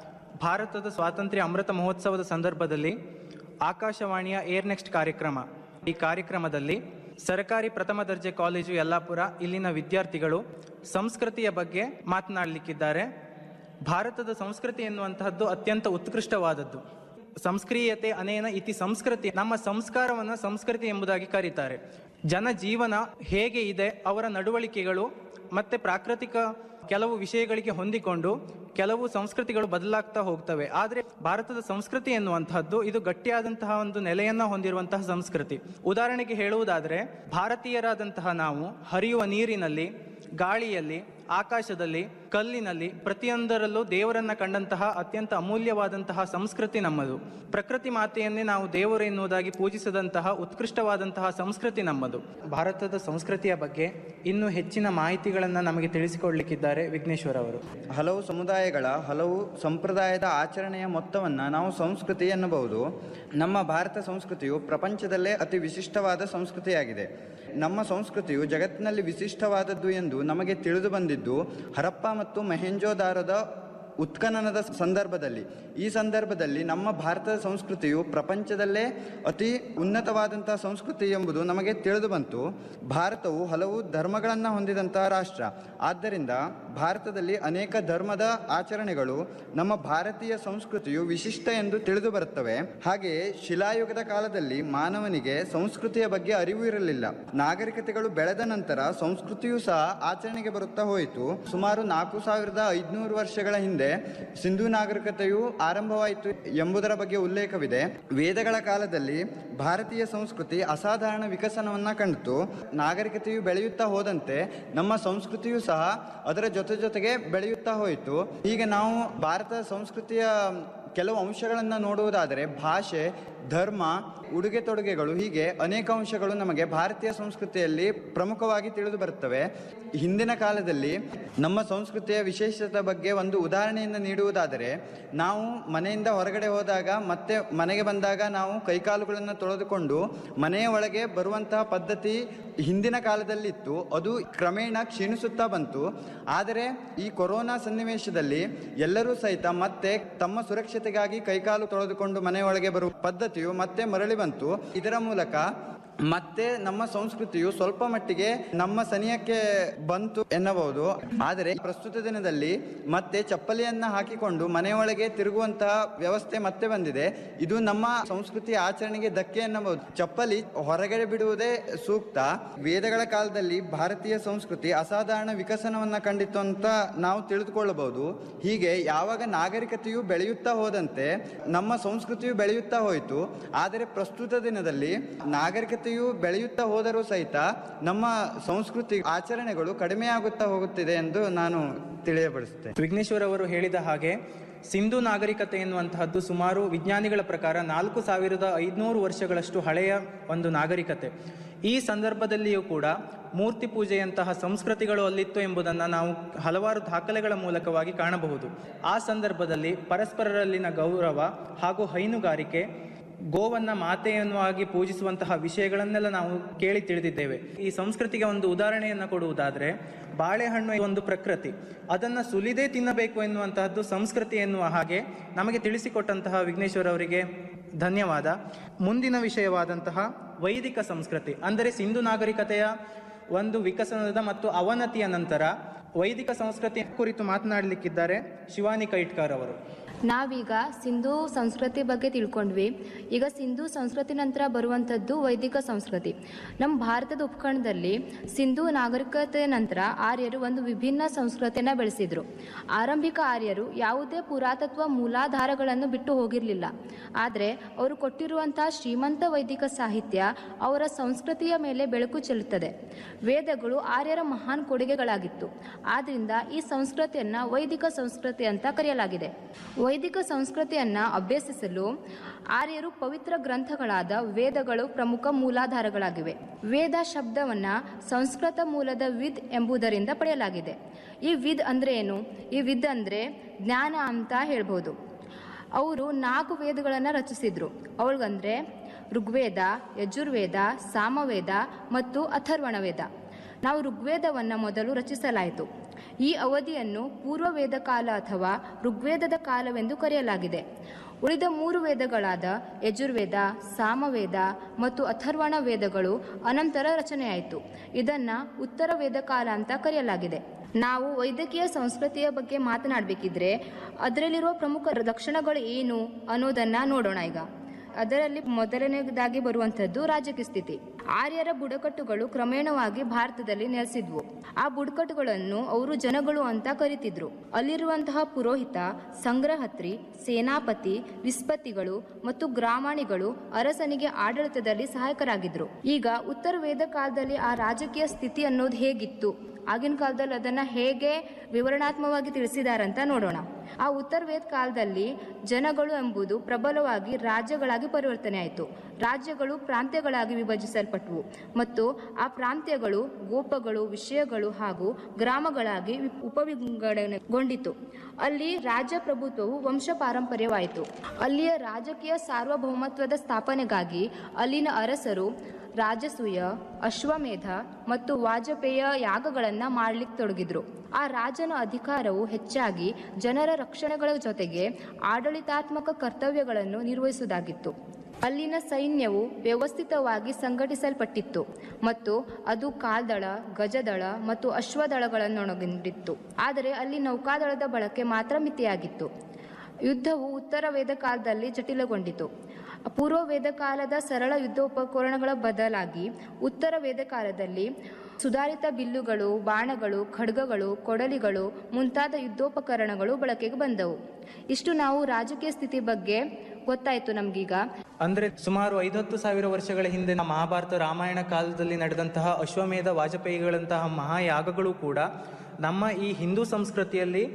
ಭಾರತದ ಸ್ವಾತಂತ್ರ್ಯ ಅಮೃತ ಮಹೋತ್ಸವದ ಸಂದರ್ಭದಲ್ಲಿ ಆಕಾಶವಾಣಿಯ ಏರ್ ನೆಕ್ಸ್ಟ್ ಕಾರ್ಯಕ್ರಮ ಈ ಕಾರ್ಯಕ್ರಮದಲ್ಲಿ ಸರ್ಕಾರಿ ಪ್ರಥಮ ದರ್ಜೆ ಕಾಲೇಜು ಯಲ್ಲಾಪುರ ಇಲ್ಲಿನ ವಿದ್ಯಾರ್ಥಿಗಳು ಸಂಸ್ಕೃತಿಯ ಬಗ್ಗೆ ಮಾತನಾಡಲಿಕ್ಕಿದ್ದಾರೆ ಭಾರತದ ಸಂಸ್ಕೃತಿ ಎನ್ನುವಂತಹದ್ದು ಅತ್ಯಂತ ಉತ್ಕೃಷ್ಟವಾದದ್ದು ಸಂಸ್ಕ್ರಿಯತೆ ಅನೇನ ಇತಿ ಸಂಸ್ಕೃತಿ ನಮ್ಮ ಸಂಸ್ಕಾರವನ್ನು ಸಂಸ್ಕೃತಿ ಎಂಬುದಾಗಿ ಕರೀತಾರೆ ಜನ ಜೀವನ ಹೇಗೆ ಇದೆ ಅವರ ನಡವಳಿಕೆಗಳು ಮತ್ತೆ ಪ್ರಾಕೃತಿಕ ಕೆಲವು ವಿಷಯಗಳಿಗೆ ಹೊಂದಿಕೊಂಡು ಕೆಲವು ಸಂಸ್ಕೃತಿಗಳು ಬದಲಾಗ್ತಾ ಹೋಗ್ತವೆ ಆದರೆ ಭಾರತದ ಸಂಸ್ಕೃತಿ ಎನ್ನುವಂತಹದ್ದು ಇದು ಗಟ್ಟಿಯಾದಂತಹ ಒಂದು ನೆಲೆಯನ್ನ ಹೊಂದಿರುವಂತಹ ಸಂಸ್ಕೃತಿ ಉದಾಹರಣೆಗೆ ಹೇಳುವುದಾದ್ರೆ ಭಾರತೀಯರಾದಂತಹ ನಾವು ಹರಿಯುವ ನೀರಿನಲ್ಲಿ ಗಾಳಿಯಲ್ಲಿ ಆಕಾಶದಲ್ಲಿ ಕಲ್ಲಿನಲ್ಲಿ ಪ್ರತಿಯೊಂದರಲ್ಲೂ ದೇವರನ್ನ ಕಂಡಂತಹ ಅತ್ಯಂತ ಅಮೂಲ್ಯವಾದಂತಹ ಸಂಸ್ಕೃತಿ ನಮ್ಮದು ಪ್ರಕೃತಿ ಮಾತೆಯನ್ನೇ ನಾವು ದೇವರು ಎನ್ನುವುದಾಗಿ ಪೂಜಿಸಿದಂತಹ ಉತ್ಕೃಷ್ಟವಾದಂತಹ ಸಂಸ್ಕೃತಿ ನಮ್ಮದು ಭಾರತದ ಸಂಸ್ಕೃತಿಯ ಬಗ್ಗೆ ಇನ್ನೂ ಹೆಚ್ಚಿನ ಮಾಹಿತಿಗಳನ್ನು ನಮಗೆ ತಿಳಿಸಿಕೊಡ್ಲಿಕ್ಕಿದ್ದಾರೆ ವಿಘ್ನೇಶ್ವರ್ ಅವರು ಹಲವು ಸಮುದಾಯಗಳ ಹಲವು ಸಂಪ್ರದಾಯದ ಆಚರಣೆಯ ಮೊತ್ತವನ್ನು ನಾವು ಸಂಸ್ಕೃತಿ ಎನ್ನಬಹುದು ನಮ್ಮ ಭಾರತ ಸಂಸ್ಕೃತಿಯು ಪ್ರಪಂಚದಲ್ಲೇ ಅತಿ ವಿಶಿಷ್ಟವಾದ ಸಂಸ್ಕೃತಿಯಾಗಿದೆ ನಮ್ಮ ಸಂಸ್ಕೃತಿಯು ಜಗತ್ತಿನಲ್ಲಿ ವಿಶಿಷ್ಟವಾದದ್ದು ಎಂದು ನಮಗೆ ತಿಳಿದು ಬಂದಿದ್ದು ಹರಪ್ಪ ಮತ್ತು ಮಹೆಂಜೋದಾರದ ಉತ್ಖನನದ ಸಂದರ್ಭದಲ್ಲಿ ಈ ಸಂದರ್ಭದಲ್ಲಿ ನಮ್ಮ ಭಾರತದ ಸಂಸ್ಕೃತಿಯು ಪ್ರಪಂಚದಲ್ಲೇ ಅತಿ ಉನ್ನತವಾದಂತಹ ಸಂಸ್ಕೃತಿ ಎಂಬುದು ನಮಗೆ ತಿಳಿದು ಬಂತು ಭಾರತವು ಹಲವು ಧರ್ಮಗಳನ್ನು ಹೊಂದಿದಂತಹ ರಾಷ್ಟ್ರ ಆದ್ದರಿಂದ ಭಾರತದಲ್ಲಿ ಅನೇಕ ಧರ್ಮದ ಆಚರಣೆಗಳು ನಮ್ಮ ಭಾರತೀಯ ಸಂಸ್ಕೃತಿಯು ವಿಶಿಷ್ಟ ಎಂದು ತಿಳಿದು ಬರುತ್ತವೆ ಹಾಗೆಯೇ ಶಿಲಾಯುಗದ ಕಾಲದಲ್ಲಿ ಮಾನವನಿಗೆ ಸಂಸ್ಕೃತಿಯ ಬಗ್ಗೆ ಅರಿವು ಇರಲಿಲ್ಲ ನಾಗರಿಕತೆಗಳು ಬೆಳೆದ ನಂತರ ಸಂಸ್ಕೃತಿಯು ಸಹ ಆಚರಣೆಗೆ ಬರುತ್ತಾ ಹೋಯಿತು ಸುಮಾರು ನಾಲ್ಕು ಸಾವಿರದ ಐದುನೂರು ವರ್ಷಗಳ ಹಿಂದೆ ಸಿಂಧು ನಾಗರಿಕತೆಯು ಆರಂಭವಾಯಿತು ಎಂಬುದರ ಬಗ್ಗೆ ಉಲ್ಲೇಖವಿದೆ ವೇದಗಳ ಕಾಲದಲ್ಲಿ ಭಾರತೀಯ ಸಂಸ್ಕೃತಿ ಅಸಾಧಾರಣ ವಿಕಸನವನ್ನ ಕಂಡಿತು ನಾಗರಿಕತೆಯು ಬೆಳೆಯುತ್ತಾ ಹೋದಂತೆ ನಮ್ಮ ಸಂಸ್ಕೃತಿಯು ಸಹ ಅದರ ಜೊತೆ ಜೊತೆಗೆ ಬೆಳೆಯುತ್ತಾ ಹೋಯಿತು ಹೀಗೆ ನಾವು ಭಾರತದ ಸಂಸ್ಕೃತಿಯ ಕೆಲವು ಅಂಶಗಳನ್ನು ನೋಡುವುದಾದರೆ ಭಾಷೆ ಧರ್ಮ ಉಡುಗೆ ತೊಡುಗೆಗಳು ಹೀಗೆ ಅನೇಕ ಅಂಶಗಳು ನಮಗೆ ಭಾರತೀಯ ಸಂಸ್ಕೃತಿಯಲ್ಲಿ ಪ್ರಮುಖವಾಗಿ ತಿಳಿದು ಬರುತ್ತವೆ ಹಿಂದಿನ ಕಾಲದಲ್ಲಿ ನಮ್ಮ ಸಂಸ್ಕೃತಿಯ ವಿಶೇಷತೆ ಬಗ್ಗೆ ಒಂದು ಉದಾಹರಣೆಯನ್ನು ನೀಡುವುದಾದರೆ ನಾವು ಮನೆಯಿಂದ ಹೊರಗಡೆ ಹೋದಾಗ ಮತ್ತೆ ಮನೆಗೆ ಬಂದಾಗ ನಾವು ಕೈಕಾಲುಗಳನ್ನು ತೊಳೆದುಕೊಂಡು ಮನೆಯ ಒಳಗೆ ಬರುವಂತಹ ಪದ್ಧತಿ ಹಿಂದಿನ ಕಾಲದಲ್ಲಿತ್ತು ಅದು ಕ್ರಮೇಣ ಕ್ಷೀಣಿಸುತ್ತಾ ಬಂತು ಆದರೆ ಈ ಕೊರೋನಾ ಸನ್ನಿವೇಶದಲ್ಲಿ ಎಲ್ಲರೂ ಸಹಿತ ಮತ್ತೆ ತಮ್ಮ ಸುರಕ್ಷತೆಗಾಗಿ ಕೈಕಾಲು ತೊಳೆದುಕೊಂಡು ಮನೆಯೊಳಗೆ ಬರುವ ಪದ್ಧತಿಯು ಮತ್ತೆ ಮರಳಿ ಬಂತು ಇದರ ಮೂಲಕ ಮತ್ತೆ ನಮ್ಮ ಸಂಸ್ಕೃತಿಯು ಸ್ವಲ್ಪ ಮಟ್ಟಿಗೆ ನಮ್ಮ ಸನಿಯಕ್ಕೆ ಬಂತು ಎನ್ನಬಹುದು ಆದರೆ ಪ್ರಸ್ತುತ ದಿನದಲ್ಲಿ ಮತ್ತೆ ಚಪ್ಪಲಿಯನ್ನ ಹಾಕಿಕೊಂಡು ಮನೆಯೊಳಗೆ ತಿರುಗುವಂತಹ ವ್ಯವಸ್ಥೆ ಮತ್ತೆ ಬಂದಿದೆ ಇದು ನಮ್ಮ ಸಂಸ್ಕೃತಿಯ ಆಚರಣೆಗೆ ಧಕ್ಕೆ ಎನ್ನಬಹುದು ಚಪ್ಪಲಿ ಹೊರಗಡೆ ಬಿಡುವುದೇ ಸೂಕ್ತ ವೇದಗಳ ಕಾಲದಲ್ಲಿ ಭಾರತೀಯ ಸಂಸ್ಕೃತಿ ಅಸಾಧಾರಣ ವಿಕಸನವನ್ನ ಕಂಡಿತು ಅಂತ ನಾವು ತಿಳಿದುಕೊಳ್ಳಬಹುದು ಹೀಗೆ ಯಾವಾಗ ನಾಗರಿಕತೆಯು ಬೆಳೆಯುತ್ತಾ ಹೋದಂತೆ ನಮ್ಮ ಸಂಸ್ಕೃತಿಯು ಬೆಳೆಯುತ್ತಾ ಹೋಯಿತು ಆದರೆ ಪ್ರಸ್ತುತ ದಿನದಲ್ಲಿ ನಾಗರಿಕತೆಯು ಬೆಳೆಯುತ್ತಾ ಹೋದರೂ ಸಹಿತ ನಮ್ಮ ಸಂಸ್ಕೃತಿ ಆಚರಣೆಗಳು ಕಡಿಮೆಯಾಗುತ್ತಾ ಹೋಗುತ್ತಿದೆ ಎಂದು ನಾನು ತಿಳಿಯಪಡಿಸುತ್ತೇನೆ ವಿಘ್ನೇಶ್ವರ್ ಅವರು ಹೇಳಿದ ಹಾಗೆ ಸಿಂಧು ನಾಗರಿಕತೆ ಎನ್ನುವಂತಹದ್ದು ಸುಮಾರು ವಿಜ್ಞಾನಿಗಳ ಪ್ರಕಾರ ನಾಲ್ಕು ಸಾವಿರದ ಐದುನೂರು ವರ್ಷಗಳಷ್ಟು ಹಳೆಯ ಒಂದು ನಾಗರಿಕತೆ ಈ ಸಂದರ್ಭದಲ್ಲಿಯೂ ಕೂಡ ಮೂರ್ತಿ ಪೂಜೆಯಂತಹ ಸಂಸ್ಕೃತಿಗಳು ಅಲ್ಲಿತ್ತು ಎಂಬುದನ್ನು ನಾವು ಹಲವಾರು ದಾಖಲೆಗಳ ಮೂಲಕವಾಗಿ ಕಾಣಬಹುದು ಆ ಸಂದರ್ಭದಲ್ಲಿ ಪರಸ್ಪರರಲ್ಲಿನ ಗೌರವ ಹಾಗೂ ಹೈನುಗಾರಿಕೆ ಗೋವನ್ನ ಮಾತೆಯನ್ನುವಾಗಿ ಪೂಜಿಸುವಂತಹ ವಿಷಯಗಳನ್ನೆಲ್ಲ ನಾವು ಕೇಳಿ ತಿಳಿದಿದ್ದೇವೆ ಈ ಸಂಸ್ಕೃತಿಗೆ ಒಂದು ಉದಾಹರಣೆಯನ್ನು ಕೊಡುವುದಾದ್ರೆ ಬಾಳೆಹಣ್ಣು ಒಂದು ಪ್ರಕೃತಿ ಅದನ್ನ ಸುಲಿದೇ ತಿನ್ನಬೇಕು ಎನ್ನುವಂತಹದ್ದು ಸಂಸ್ಕೃತಿ ಎನ್ನುವ ಹಾಗೆ ನಮಗೆ ತಿಳಿಸಿಕೊಟ್ಟಂತಹ ವಿಘ್ನೇಶ್ವರ್ ಅವರಿಗೆ ಧನ್ಯವಾದ ಮುಂದಿನ ವಿಷಯವಾದಂತಹ ವೈದಿಕ ಸಂಸ್ಕೃತಿ ಅಂದರೆ ಸಿಂಧು ನಾಗರಿಕತೆಯ ಒಂದು ವಿಕಸನದ ಮತ್ತು ಅವನತಿಯ ನಂತರ ವೈದಿಕ ಸಂಸ್ಕೃತಿ ಕುರಿತು ಮಾತನಾಡಲಿಕ್ಕಿದ್ದಾರೆ ಶಿವಾನಿ ಕೈಟ್ಕರ್ ಅವರು ನಾವೀಗ ಸಿಂಧೂ ಸಂಸ್ಕೃತಿ ಬಗ್ಗೆ ತಿಳ್ಕೊಂಡ್ವಿ ಈಗ ಸಿಂಧೂ ಸಂಸ್ಕೃತಿ ನಂತರ ಬರುವಂಥದ್ದು ವೈದಿಕ ಸಂಸ್ಕೃತಿ ನಮ್ಮ ಭಾರತದ ಉಪಖಂಡದಲ್ಲಿ ಸಿಂಧೂ ನಾಗರಿಕತೆ ನಂತರ ಆರ್ಯರು ಒಂದು ವಿಭಿನ್ನ ಸಂಸ್ಕೃತಿಯನ್ನು ಬೆಳೆಸಿದ್ರು ಆರಂಭಿಕ ಆರ್ಯರು ಯಾವುದೇ ಪುರಾತತ್ವ ಮೂಲಾಧಾರಗಳನ್ನು ಬಿಟ್ಟು ಹೋಗಿರಲಿಲ್ಲ ಆದರೆ ಅವರು ಕೊಟ್ಟಿರುವಂತಹ ಶ್ರೀಮಂತ ವೈದಿಕ ಸಾಹಿತ್ಯ ಅವರ ಸಂಸ್ಕೃತಿಯ ಮೇಲೆ ಬೆಳಕು ಚೆಲ್ಲುತ್ತದೆ ವೇದಗಳು ಆರ್ಯರ ಮಹಾನ್ ಕೊಡುಗೆಗಳಾಗಿತ್ತು ಆದ್ರಿಂದ ಈ ಸಂಸ್ಕೃತಿಯನ್ನ ವೈದಿಕ ಸಂಸ್ಕೃತಿ ಅಂತ ಕರೆಯಲಾಗಿದೆ ವೈದಿಕ ಸಂಸ್ಕೃತಿಯನ್ನ ಅಭ್ಯಸಿಸಲು ಆರ್ಯರು ಪವಿತ್ರ ಗ್ರಂಥಗಳಾದ ವೇದಗಳು ಪ್ರಮುಖ ಮೂಲಾಧಾರಗಳಾಗಿವೆ ವೇದ ಶಬ್ದವನ್ನ ಸಂಸ್ಕೃತ ಮೂಲದ ವಿದ್ ಎಂಬುದರಿಂದ ಪಡೆಯಲಾಗಿದೆ ಈ ವಿದ್ ಅಂದ್ರೆ ಏನು ಈ ವಿದ್ ಅಂದ್ರೆ ಜ್ಞಾನ ಅಂತ ಹೇಳ್ಬೋದು ಅವರು ನಾಲ್ಕು ವೇದಗಳನ್ನು ರಚಿಸಿದ್ರು ಅವಳಿಗಂದ್ರೆ ಋಗ್ವೇದ ಯಜುರ್ವೇದ ಸಾಮವೇದ ಮತ್ತು ಅಥರ್ವಣ ವೇದ ನಾವು ಋಗ್ವೇದವನ್ನು ಮೊದಲು ರಚಿಸಲಾಯಿತು ಈ ಅವಧಿಯನ್ನು ಪೂರ್ವ ವೇದ ಕಾಲ ಅಥವಾ ಋಗ್ವೇದದ ಕಾಲವೆಂದು ಕರೆಯಲಾಗಿದೆ ಉಳಿದ ಮೂರು ವೇದಗಳಾದ ಯಜುರ್ವೇದ ಸಾಮವೇದ ಮತ್ತು ಅಥರ್ವಣ ವೇದಗಳು ಅನಂತರ ರಚನೆಯಾಯಿತು ಇದನ್ನ ಉತ್ತರ ವೇದ ಕಾಲ ಅಂತ ಕರೆಯಲಾಗಿದೆ ನಾವು ವೈದ್ಯಕೀಯ ಸಂಸ್ಕೃತಿಯ ಬಗ್ಗೆ ಮಾತನಾಡಬೇಕಿದ್ರೆ ಅದರಲ್ಲಿರುವ ಪ್ರಮುಖ ಲಕ್ಷಣಗಳು ಏನು ಅನ್ನೋದನ್ನ ನೋಡೋಣ ಈಗ ಅದರಲ್ಲಿ ಮೊದಲನೇದಾಗಿ ಬರುವಂಥದ್ದು ರಾಜಕೀಯ ಸ್ಥಿತಿ ಆರ್ಯರ ಬುಡಕಟ್ಟುಗಳು ಕ್ರಮೇಣವಾಗಿ ಭಾರತದಲ್ಲಿ ನೆಲೆಸಿದ್ವು ಆ ಬುಡಕಟ್ಟುಗಳನ್ನು ಅವರು ಜನಗಳು ಅಂತ ಕರಿತಿದ್ರು ಅಲ್ಲಿರುವಂತಹ ಪುರೋಹಿತ ಸಂಗ್ರಹತ್ರಿ ಸೇನಾಪತಿ ವಿಸ್ಪತಿಗಳು ಮತ್ತು ಗ್ರಾಮಾಣಿಗಳು ಅರಸನಿಗೆ ಆಡಳಿತದಲ್ಲಿ ಸಹಾಯಕರಾಗಿದ್ರು ಈಗ ಉತ್ತರ ವೇದ ಕಾಲದಲ್ಲಿ ಆ ರಾಜಕೀಯ ಸ್ಥಿತಿ ಅನ್ನೋದು ಹೇಗಿತ್ತು ಆಗಿನ ಕಾಲದಲ್ಲಿ ಅದನ್ನ ಹೇಗೆ ವಿವರಣಾತ್ಮಕವಾಗಿ ತಿಳಿಸಿದಾರಂತ ನೋಡೋಣ ಆ ಉತ್ತರ ವೇದ ಕಾಲದಲ್ಲಿ ಜನಗಳು ಎಂಬುದು ಪ್ರಬಲವಾಗಿ ರಾಜ್ಯಗಳಾಗಿ ಪರಿವರ್ತನೆ ಆಯಿತು ರಾಜ್ಯಗಳು ಪ್ರಾಂತ್ಯಗಳಾಗಿ ವಿಭಜಿಸಲ್ಪಟ್ಟವು ಮತ್ತು ಆ ಪ್ರಾಂತ್ಯಗಳು ಗೋಪಗಳು ವಿಷಯಗಳು ಹಾಗೂ ಗ್ರಾಮಗಳಾಗಿ ವಿ- ಉಪವಿಂಗಡಣೆಗೊಂಡಿತು ಅಲ್ಲಿ ರಾಜ್ಯ ಪ್ರಭುತ್ವವು ವಂಶ ಪಾರಂಪರ್ಯವಾಯಿತು ಅಲ್ಲಿಯ ರಾಜಕೀಯ ಸಾರ್ವಭೌಮತ್ವದ ಸ್ಥಾಪನೆಗಾಗಿ ಅಲ್ಲಿನ ಅರಸರು ರಾಜಸೂಯ ಅಶ್ವಮೇಧ ಮತ್ತು ವಾಜಪೇಯ ಯಾಗಗಳನ್ನು ಮಾಡ್ಲಿಕ್ಕೆ ತೊಡಗಿದ್ರು ಆ ರಾಜನ ಅಧಿಕಾರವು ಹೆಚ್ಚಾಗಿ ಜನರ ರಕ್ಷಣೆಗಳ ಜೊತೆಗೆ ಆಡಳಿತಾತ್ಮಕ ಕರ್ತವ್ಯಗಳನ್ನು ನಿರ್ವಹಿಸುವುದಾಗಿತ್ತು ಅಲ್ಲಿನ ಸೈನ್ಯವು ವ್ಯವಸ್ಥಿತವಾಗಿ ಸಂಘಟಿಸಲ್ಪಟ್ಟಿತ್ತು ಮತ್ತು ಅದು ಕಾಲ್ದಳ ಗಜದಳ ಮತ್ತು ಅಶ್ವದಳಗಳನ್ನೊಳಗೊಂಡಿತ್ತು ಆದರೆ ಅಲ್ಲಿ ನೌಕಾದಳದ ಬಳಕೆ ಮಾತ್ರ ಮಿತಿಯಾಗಿತ್ತು ಯುದ್ಧವು ಉತ್ತರ ವೇದ ಕಾಲದಲ್ಲಿ ಜಟಿಲಗೊಂಡಿತು ಪೂರ್ವ ವೇದ ಕಾಲದ ಸರಳ ಯುದ್ಧ ಉಪಕರಣಗಳ ಬದಲಾಗಿ ಉತ್ತರ ವೇದ ಕಾಲದಲ್ಲಿ ಸುಧಾರಿತ ಬಿಲ್ಲುಗಳು ಬಾಣಗಳು ಖಡ್ಗಗಳು ಕೊಡಲಿಗಳು ಮುಂತಾದ ಯುದ್ಧೋಪಕರಣಗಳು ಬಳಕೆಗೆ ಬಂದವು ಇಷ್ಟು ನಾವು ರಾಜಕೀಯ ಸ್ಥಿತಿ ಬಗ್ಗೆ ಗೊತ್ತಾಯ್ತು ನಮ್ಗೀಗ ಅಂದ್ರೆ ಸುಮಾರು ಐದತ್ತು ಸಾವಿರ ವರ್ಷಗಳ ಹಿಂದೆ ಮಹಾಭಾರತ ರಾಮಾಯಣ ಕಾಲದಲ್ಲಿ ನಡೆದಂತಹ ಅಶ್ವಮೇಧ ವಾಜಪೇಯಿಗಳಂತಹ ಮಹಾಯಾಗಗಳು ಕೂಡ ನಮ್ಮ ಈ ಹಿಂದೂ ಸಂಸ್ಕೃತಿಯಲ್ಲಿ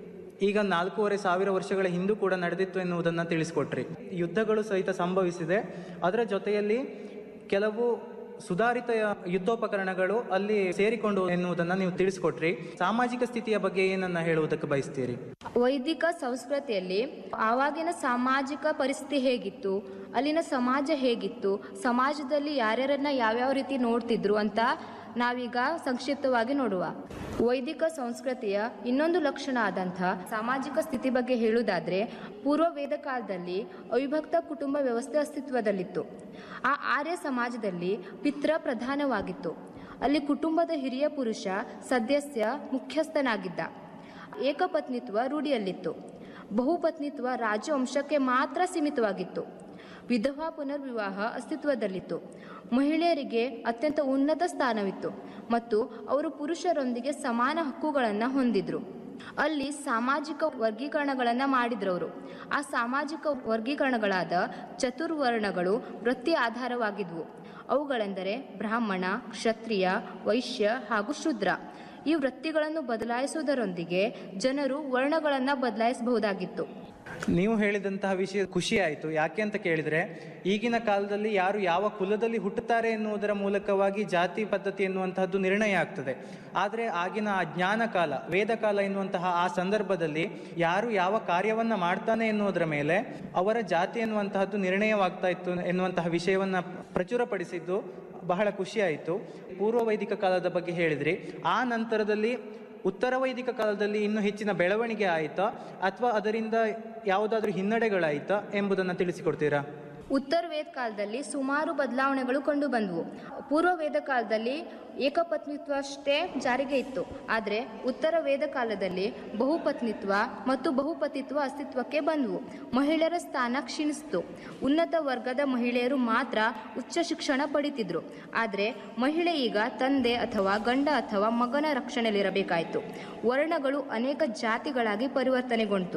ಈಗ ನಾಲ್ಕೂವರೆ ಸಾವಿರ ವರ್ಷಗಳ ಹಿಂದೂ ಕೂಡ ನಡೆದಿತ್ತು ಎನ್ನುವುದನ್ನು ತಿಳಿಸ್ಕೊಟ್ರಿ ಯುದ್ಧಗಳು ಸಹಿತ ಸಂಭವಿಸಿದೆ ಅದರ ಜೊತೆಯಲ್ಲಿ ಕೆಲವು ಸುಧಾರಿತ ಯುದ್ಧೋಪಕರಣಗಳು ಅಲ್ಲಿ ಸೇರಿಕೊಂಡು ಎನ್ನುವುದನ್ನು ನೀವು ತಿಳಿಸ್ಕೊಟ್ರಿ ಸಾಮಾಜಿಕ ಸ್ಥಿತಿಯ ಬಗ್ಗೆ ಏನನ್ನ ಹೇಳುವುದಕ್ಕೆ ಬಯಸ್ತೀರಿ ವೈದಿಕ ಸಂಸ್ಕೃತಿಯಲ್ಲಿ ಆವಾಗಿನ ಸಾಮಾಜಿಕ ಪರಿಸ್ಥಿತಿ ಹೇಗಿತ್ತು ಅಲ್ಲಿನ ಸಮಾಜ ಹೇಗಿತ್ತು ಸಮಾಜದಲ್ಲಿ ಯಾರ್ಯಾರನ್ನ ಯಾವ್ಯಾವ ರೀತಿ ನೋಡ್ತಿದ್ರು ಅಂತ ನಾವೀಗ ಸಂಕ್ಷಿಪ್ತವಾಗಿ ನೋಡುವ ವೈದಿಕ ಸಂಸ್ಕೃತಿಯ ಇನ್ನೊಂದು ಲಕ್ಷಣ ಆದಂಥ ಸಾಮಾಜಿಕ ಸ್ಥಿತಿ ಬಗ್ಗೆ ಹೇಳುವುದಾದ್ರೆ ಪೂರ್ವ ವೇದ ಕಾಲದಲ್ಲಿ ಅವಿಭಕ್ತ ಕುಟುಂಬ ವ್ಯವಸ್ಥೆ ಅಸ್ತಿತ್ವದಲ್ಲಿತ್ತು ಆ ಆರ್ಯ ಸಮಾಜದಲ್ಲಿ ಪಿತ್ರ ಪ್ರಧಾನವಾಗಿತ್ತು ಅಲ್ಲಿ ಕುಟುಂಬದ ಹಿರಿಯ ಪುರುಷ ಸದಸ್ಯ ಮುಖ್ಯಸ್ಥನಾಗಿದ್ದ ಏಕಪತ್ನಿತ್ವ ರೂಢಿಯಲ್ಲಿತ್ತು ಬಹುಪತ್ನಿತ್ವ ರಾಜವಂಶಕ್ಕೆ ಮಾತ್ರ ಸೀಮಿತವಾಗಿತ್ತು ವಿಧವಾ ಪುನರ್ವಿವಾಹ ಅಸ್ತಿತ್ವದಲ್ಲಿತ್ತು ಮಹಿಳೆಯರಿಗೆ ಅತ್ಯಂತ ಉನ್ನತ ಸ್ಥಾನವಿತ್ತು ಮತ್ತು ಅವರು ಪುರುಷರೊಂದಿಗೆ ಸಮಾನ ಹಕ್ಕುಗಳನ್ನು ಹೊಂದಿದ್ರು ಅಲ್ಲಿ ಸಾಮಾಜಿಕ ವರ್ಗೀಕರಣಗಳನ್ನು ಮಾಡಿದ್ರವರು ಆ ಸಾಮಾಜಿಕ ವರ್ಗೀಕರಣಗಳಾದ ಚತುರ್ವರ್ಣಗಳು ವೃತ್ತಿ ಆಧಾರವಾಗಿದ್ವು ಅವುಗಳೆಂದರೆ ಬ್ರಾಹ್ಮಣ ಕ್ಷತ್ರಿಯ ವೈಶ್ಯ ಹಾಗೂ ಶೂದ್ರ ಈ ವೃತ್ತಿಗಳನ್ನು ಬದಲಾಯಿಸುವುದರೊಂದಿಗೆ ಜನರು ವರ್ಣಗಳನ್ನು ಬದಲಾಯಿಸಬಹುದಾಗಿತ್ತು ನೀವು ಹೇಳಿದಂತಹ ವಿಷಯ ಖುಷಿ ಆಯಿತು ಯಾಕೆ ಅಂತ ಕೇಳಿದ್ರೆ ಈಗಿನ ಕಾಲದಲ್ಲಿ ಯಾರು ಯಾವ ಕುಲದಲ್ಲಿ ಹುಟ್ಟುತ್ತಾರೆ ಎನ್ನುವುದರ ಮೂಲಕವಾಗಿ ಜಾತಿ ಪದ್ಧತಿ ಎನ್ನುವಂತಹದ್ದು ನಿರ್ಣಯ ಆಗ್ತದೆ ಆದರೆ ಆಗಿನ ಆ ಜ್ಞಾನ ಕಾಲ ವೇದ ಕಾಲ ಎನ್ನುವಂತಹ ಆ ಸಂದರ್ಭದಲ್ಲಿ ಯಾರು ಯಾವ ಕಾರ್ಯವನ್ನ ಮಾಡ್ತಾನೆ ಎನ್ನುವುದರ ಮೇಲೆ ಅವರ ಜಾತಿ ಎನ್ನುವಂತಹದ್ದು ನಿರ್ಣಯವಾಗ್ತಾ ಇತ್ತು ಎನ್ನುವಂತಹ ವಿಷಯವನ್ನ ಪ್ರಚುರಪಡಿಸಿದ್ದು ಬಹಳ ಖುಷಿ ಆಯಿತು ಪೂರ್ವ ವೈದಿಕ ಕಾಲದ ಬಗ್ಗೆ ಹೇಳಿದ್ರಿ ಆ ನಂತರದಲ್ಲಿ ಉತ್ತರ ವೈದಿಕ ಕಾಲದಲ್ಲಿ ಇನ್ನೂ ಹೆಚ್ಚಿನ ಬೆಳವಣಿಗೆ ಆಯಿತಾ ಅಥವಾ ಅದರಿಂದ ಯಾವುದಾದ್ರೂ ಹಿನ್ನಡೆಗಳಾಯಿತಾ ಎಂಬುದನ್ನು ತಿಳಿಸಿಕೊಡ್ತೀರಾ ಉತ್ತರ ವೇದ ಕಾಲದಲ್ಲಿ ಸುಮಾರು ಬದಲಾವಣೆಗಳು ಕಂಡು ಬಂದವು ಪೂರ್ವ ವೇದ ಕಾಲದಲ್ಲಿ ಏಕಪತ್ನಿತ್ವ ಅಷ್ಟೇ ಜಾರಿಗೆ ಇತ್ತು ಆದರೆ ಉತ್ತರ ವೇದ ಕಾಲದಲ್ಲಿ ಬಹುಪತ್ನಿತ್ವ ಮತ್ತು ಬಹುಪತಿತ್ವ ಅಸ್ತಿತ್ವಕ್ಕೆ ಬಂದವು ಮಹಿಳೆಯರ ಸ್ಥಾನ ಕ್ಷೀಣಿಸಿತು ಉನ್ನತ ವರ್ಗದ ಮಹಿಳೆಯರು ಮಾತ್ರ ಉಚ್ಚ ಶಿಕ್ಷಣ ಪಡಿತಿದ್ರು ಆದರೆ ಮಹಿಳೆ ಈಗ ತಂದೆ ಅಥವಾ ಗಂಡ ಅಥವಾ ಮಗನ ರಕ್ಷಣೆಯಲ್ಲಿರಬೇಕಾಯಿತು ವರ್ಣಗಳು ಅನೇಕ ಜಾತಿಗಳಾಗಿ ಪರಿವರ್ತನೆಗೊಂಡಿತು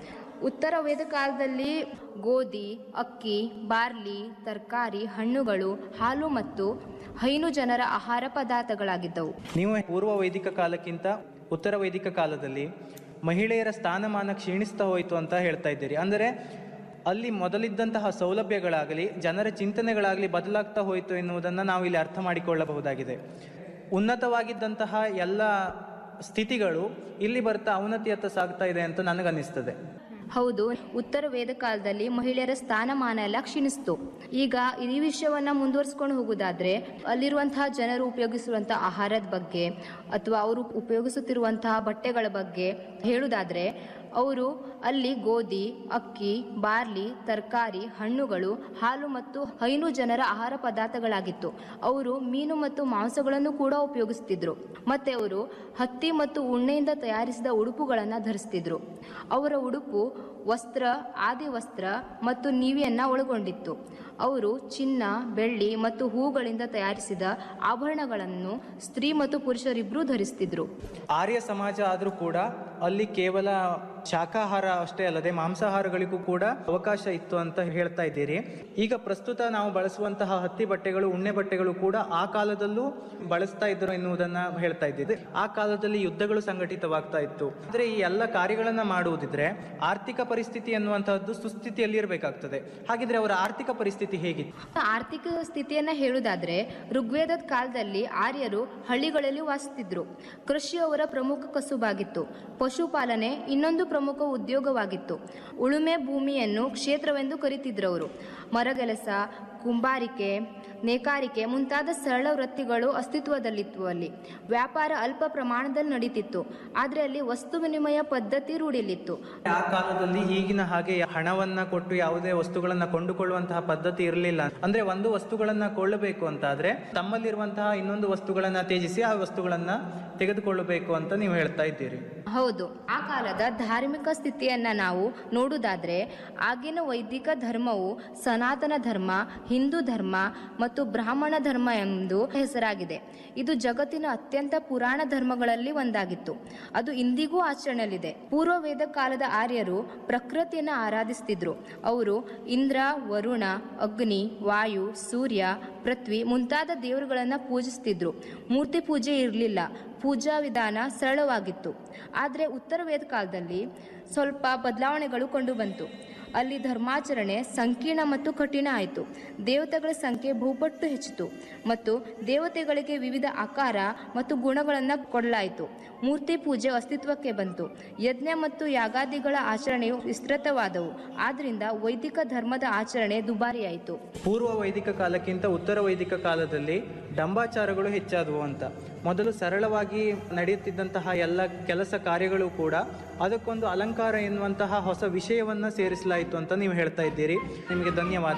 ಉತ್ತರ ವೇದ ಕಾಲದಲ್ಲಿ ಗೋಧಿ ಅಕ್ಕಿ ಬಾರ್ಲಿ ತರಕಾರಿ ಹಣ್ಣುಗಳು ಹಾಲು ಮತ್ತು ಹೈನು ಜನರ ಆಹಾರ ಪದಾರ್ಥಗಳಾಗಿದ್ದವು ನೀವು ಪೂರ್ವ ವೈದಿಕ ಕಾಲಕ್ಕಿಂತ ಉತ್ತರ ವೈದಿಕ ಕಾಲದಲ್ಲಿ ಮಹಿಳೆಯರ ಸ್ಥಾನಮಾನ ಕ್ಷೀಣಿಸ್ತಾ ಹೋಯಿತು ಅಂತ ಹೇಳ್ತಾ ಇದ್ದೀರಿ ಅಂದರೆ ಅಲ್ಲಿ ಮೊದಲಿದ್ದಂತಹ ಸೌಲಭ್ಯಗಳಾಗಲಿ ಜನರ ಚಿಂತನೆಗಳಾಗಲಿ ಬದಲಾಗ್ತಾ ಹೋಯಿತು ಎನ್ನುವುದನ್ನು ನಾವು ಇಲ್ಲಿ ಅರ್ಥ ಮಾಡಿಕೊಳ್ಳಬಹುದಾಗಿದೆ ಉನ್ನತವಾಗಿದ್ದಂತಹ ಎಲ್ಲ ಸ್ಥಿತಿಗಳು ಇಲ್ಲಿ ಬರ್ತಾ ಅವನತಿಯತ್ತ ಸಾಗ್ತಾ ಇದೆ ಅಂತ ನನಗನ್ನಿಸ್ತದೆ ಹೌದು ಉತ್ತರ ವೇದ ಕಾಲದಲ್ಲಿ ಮಹಿಳೆಯರ ಸ್ಥಾನಮಾನ ಎಲ್ಲ ಕ್ಷೀಣಿಸ್ತು ಈಗ ಈ ವಿಷಯವನ್ನ ಮುಂದುವರಿಸ್ಕೊಂಡು ಹೋಗೋದಾದ್ರೆ ಅಲ್ಲಿರುವಂತಹ ಜನರು ಉಪಯೋಗಿಸುವಂತಹ ಆಹಾರದ ಬಗ್ಗೆ ಅಥವಾ ಅವರು ಉಪಯೋಗಿಸುತ್ತಿರುವಂತಹ ಬಟ್ಟೆಗಳ ಬಗ್ಗೆ ಹೇಳುವುದಾದ್ರೆ ಅವರು ಅಲ್ಲಿ ಗೋಧಿ ಅಕ್ಕಿ ಬಾರ್ಲಿ ತರಕಾರಿ ಹಣ್ಣುಗಳು ಹಾಲು ಮತ್ತು ಹೈನು ಜನರ ಆಹಾರ ಪದಾರ್ಥಗಳಾಗಿತ್ತು ಅವರು ಮೀನು ಮತ್ತು ಮಾಂಸಗಳನ್ನು ಕೂಡ ಉಪಯೋಗಿಸ್ತಿದ್ರು ಮತ್ತೆ ಅವರು ಹತ್ತಿ ಮತ್ತು ಉಣ್ಣೆಯಿಂದ ತಯಾರಿಸಿದ ಉಡುಪುಗಳನ್ನು ಧರಿಸ್ತಿದ್ರು ಅವರ ಉಡುಪು ವಸ್ತ್ರ ಆದಿ ವಸ್ತ್ರ ಮತ್ತು ನೀವಿಯನ್ನ ಒಳಗೊಂಡಿತ್ತು ಅವರು ಚಿನ್ನ ಬೆಳ್ಳಿ ಮತ್ತು ಹೂಗಳಿಂದ ತಯಾರಿಸಿದ ಆಭರಣಗಳನ್ನು ಸ್ತ್ರೀ ಮತ್ತು ಪುರುಷರಿಬ್ಬರೂ ಧರಿಸ್ತಿದ್ರು ಆರ್ಯ ಸಮಾಜ ಆದರೂ ಕೂಡ ಅಲ್ಲಿ ಕೇವಲ ಶಾಕಾಹಾರ ಅಷ್ಟೇ ಅಲ್ಲದೆ ಮಾಂಸಾಹಾರಗಳಿಗೂ ಕೂಡ ಅವಕಾಶ ಇತ್ತು ಅಂತ ಹೇಳ್ತಾ ಇದ್ದೀರಿ ಈಗ ಪ್ರಸ್ತುತ ನಾವು ಬಳಸುವಂತಹ ಹತ್ತಿ ಬಟ್ಟೆಗಳು ಉಣ್ಣೆ ಬಟ್ಟೆಗಳು ಕೂಡ ಆ ಕಾಲದಲ್ಲೂ ಬಳಸ್ತಾ ಇದ್ರು ಎನ್ನುವುದನ್ನ ಹೇಳ್ತಾ ಇದ್ದಿದೆ ಆ ಕಾಲದಲ್ಲಿ ಯುದ್ಧಗಳು ಸಂಘಟಿತವಾಗ್ತಾ ಇತ್ತು ಆದ್ರೆ ಈ ಎಲ್ಲ ಕಾರ್ಯಗಳನ್ನ ಮಾಡುವುದಿದ್ರೆ ಆರ್ಥಿಕ ಪರಿಸ್ಥಿತಿ ಅನ್ನುವಂತಹದ್ದು ಸುಸ್ಥಿತಿಯಲ್ಲಿ ಇರಬೇಕಾಗ್ತದೆ ಹಾಗಿದ್ರೆ ಅವರ ಆರ್ಥಿಕ ಪರಿಸ್ಥಿತಿ ಹೇಗಿತ್ತು ಆರ್ಥಿಕ ಸ್ಥಿತಿಯನ್ನ ಹೇಳುವುದಾದ್ರೆ ಋಗ್ವೇದದ ಕಾಲದಲ್ಲಿ ಆರ್ಯರು ಹಳ್ಳಿಗಳಲ್ಲಿ ವಾಸಿಸ್ತಿದ್ರು ಕೃಷಿ ಅವರ ಪ್ರಮುಖ ಕಸುಬಾಗಿತ್ತು ಪಶುಪಾಲನೆ ಇನ್ನೊಂದು ಪ್ರಮುಖ ಉದ್ಯೋಗವಾಗಿತ್ತು ಉಳುಮೆ ಭೂಮಿಯನ್ನು ಕ್ಷೇತ್ರವೆಂದು ಕರೀತಿದ್ರು ಅವರು ಮರಗೆಲಸ ಕುಂಬಾರಿಕೆ ನೇಕಾರಿಕೆ ಮುಂತಾದ ಸರಳ ವೃತ್ತಿಗಳು ಅಸ್ತಿತ್ವದಲ್ಲಿತ್ತು ಅಲ್ಲಿ ವ್ಯಾಪಾರ ಅಲ್ಪ ಪ್ರಮಾಣದಲ್ಲಿ ನಡೀತಿತ್ತು ಆದರೆ ಅಲ್ಲಿ ವಸ್ತು ವಿನಿಮಯ ಪದ್ಧತಿ ರೂಢಿಲಿತ್ತು ಆ ಕಾಲದಲ್ಲಿ ಈಗಿನ ಹಾಗೆ ಹಣವನ್ನ ಕೊಟ್ಟು ಯಾವುದೇ ವಸ್ತುಗಳನ್ನ ಕೊಂಡುಕೊಳ್ಳುವಂತಹ ಪದ್ಧತಿ ಇರಲಿಲ್ಲ ಅಂದ್ರೆ ಒಂದು ವಸ್ತುಗಳನ್ನ ಕೊಳ್ಳಬೇಕು ಅಂತ ಆದ್ರೆ ತಮ್ಮಲ್ಲಿರುವಂತಹ ಇನ್ನೊಂದು ವಸ್ತುಗಳನ್ನ ತ್ಯಜಿಸಿ ಆ ವಸ್ತುಗಳನ್ನ ತೆಗೆದುಕೊಳ್ಳಬೇಕು ಅಂತ ನೀವು ಹೇಳ್ತಾ ಇದ್ದೀರಿ ಹೌದು ಆ ಕಾಲದ ಧಾರ್ಮಿಕ ಸ್ಥಿತಿಯನ್ನ ನಾವು ನೋಡುವುದಾದ್ರೆ ಆಗಿನ ವೈದಿಕ ಧರ್ಮವು ಸನಾತನ ಧರ್ಮ ಹಿಂದೂ ಧರ್ಮ ಮತ್ತು ಬ್ರಾಹ್ಮಣ ಧರ್ಮ ಎಂದು ಹೆಸರಾಗಿದೆ ಇದು ಜಗತ್ತಿನ ಅತ್ಯಂತ ಪುರಾಣ ಧರ್ಮಗಳಲ್ಲಿ ಒಂದಾಗಿತ್ತು ಅದು ಇಂದಿಗೂ ಆಚರಣೆಯಲ್ಲಿದೆ ಪೂರ್ವ ವೇದ ಕಾಲದ ಆರ್ಯರು ಪ್ರಕೃತಿಯನ್ನ ಆರಾಧಿಸ್ತಿದ್ರು ಅವರು ಇಂದ್ರ ವರುಣ ಅಗ್ನಿ ವಾಯು ಸೂರ್ಯ ಪೃಥ್ವಿ ಮುಂತಾದ ದೇವರುಗಳನ್ನ ಪೂಜಿಸ್ತಿದ್ರು ಮೂರ್ತಿ ಪೂಜೆ ಇರಲಿಲ್ಲ ಪೂಜಾ ವಿಧಾನ ಸರಳವಾಗಿತ್ತು ಆದರೆ ಉತ್ತರ ವೇದ ಕಾಲದಲ್ಲಿ ಸ್ವಲ್ಪ ಬದಲಾವಣೆಗಳು ಕಂಡು ಬಂತು ಅಲ್ಲಿ ಧರ್ಮಾಚರಣೆ ಸಂಕೀರ್ಣ ಮತ್ತು ಕಠಿಣ ಆಯಿತು ದೇವತೆಗಳ ಸಂಖ್ಯೆ ಬಹುಪಟ್ಟು ಹೆಚ್ಚಿತು ಮತ್ತು ದೇವತೆಗಳಿಗೆ ವಿವಿಧ ಆಕಾರ ಮತ್ತು ಗುಣಗಳನ್ನು ಕೊಡಲಾಯಿತು ಮೂರ್ತಿ ಪೂಜೆ ಅಸ್ತಿತ್ವಕ್ಕೆ ಬಂತು ಯಜ್ಞ ಮತ್ತು ಯಾಗಾದಿಗಳ ಆಚರಣೆಯು ವಿಸ್ತೃತವಾದವು ಆದ್ದರಿಂದ ವೈದಿಕ ಧರ್ಮದ ಆಚರಣೆ ದುಬಾರಿಯಾಯಿತು ಪೂರ್ವ ವೈದಿಕ ಕಾಲಕ್ಕಿಂತ ಉತ್ತರ ವೈದಿಕ ಕಾಲದಲ್ಲಿ ಡಂಬಾಚಾರಗಳು ಹೆಚ್ಚಾದವು ಅಂತ ಮೊದಲು ಸರಳವಾಗಿ ನಡೆಯುತ್ತಿದ್ದಂತಹ ಎಲ್ಲ ಕೆಲಸ ಕಾರ್ಯಗಳು ಕೂಡ ಅದಕ್ಕೊಂದು ಅಲಂಕಾರ ಎನ್ನುವಂತಹ ಹೊಸ ವಿಷಯವನ್ನ ಸೇರಿಸಲಾಯಿತು ಅಂತ ನೀವು ಹೇಳ್ತಾ ಇದ್ದೀರಿ ನಿಮಗೆ ಧನ್ಯವಾದ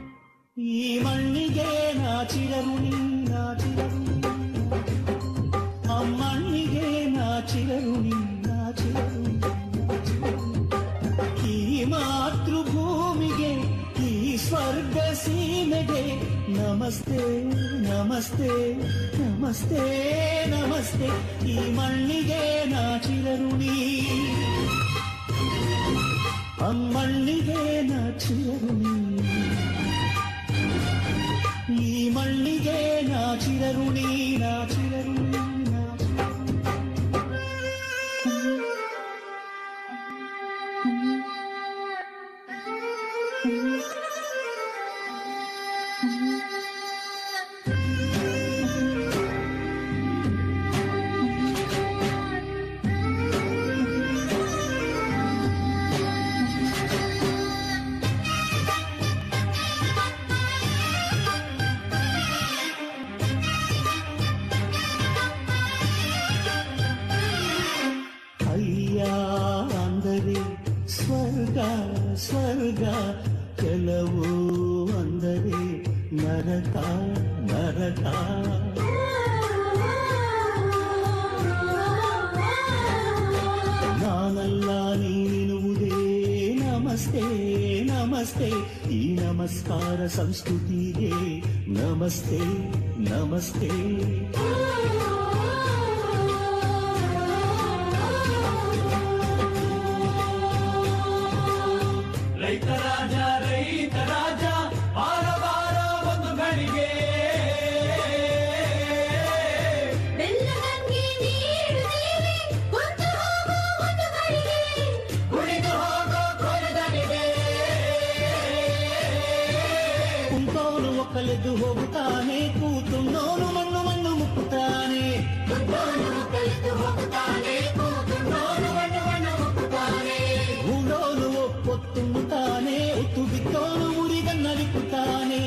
ಈ ಮಣ್ಣಿಗೆ ನಾಚಿರರು ನೀ ನಾಚಿರರು ಆ ಮಣ್ಣಿಗೆ ನಾಚಿರರು ನೀ ನಾಚಿರರು ಈ ಮಾತೃಭೂಮಿಗೆ ಈ ಸ್ವರ್ಗ ಸೀಮೆಗೆ ನಮಸ್ತೆ ನಮಸ್ತೆ ನಮಸ್ತೆ ನಮಸ್ತೆ ಈ ಮಣ್ಣಿಗೆ ನಾಚಿರರು ನೀ ಅಮ್ಮಣ್ಣಿಗೆ ನಾಚಿರರು ನೀ ಈ ಮಣ್ಣಿಗೆ ನಾಚಿರರು ನೀ ನಾಚಿರರು ನೀ ಅಯ್ಯ ಅಂದರೆ ಸ್ವರ್ಗ ಸ್ವರ್ಗ ಕೆಲವು ಅಂದರೆ ನರಕ ನರಕ ನಾನಲ್ಲ ನೀನಿರುವುದೇ ನಮಸ್ತೆ ನಮಸ್ತೆ ಈ ನಮಸ್ಕಾರ ಸಂಸ್ಕೃತಿಗೆ ನಮಸ್ತೆ ನಮಸ್ತೆ ರೈತ ರಾಜ ರೈತ ರಾಜ ಬಾರ ಬಾರ ಒಂದು ಗಳಿಗೆ ಕುಣಿದು ಹೋಗೋ ಕೊರದನಿಗೆ ಕುಂತೋನು ಒಕ್ಕಲೆದ್ದು ಹೋಗುತ್ತಾನೆ ಕೂತುಂಡೋನು ಮಣ್ಣು ಮಣ್ಣು ಮುಕ್ಕುತ್ತಾನೆ ಗೂಡೋನು ಒಪ್ಪೊತ್ತುಂಬುತ್ತಾನೆ ಒತ್ತು ಬಿದ್ದೋನು ಮುರಿಗನ್ನಲಿಕ್ಕುತ್ತಾನೆ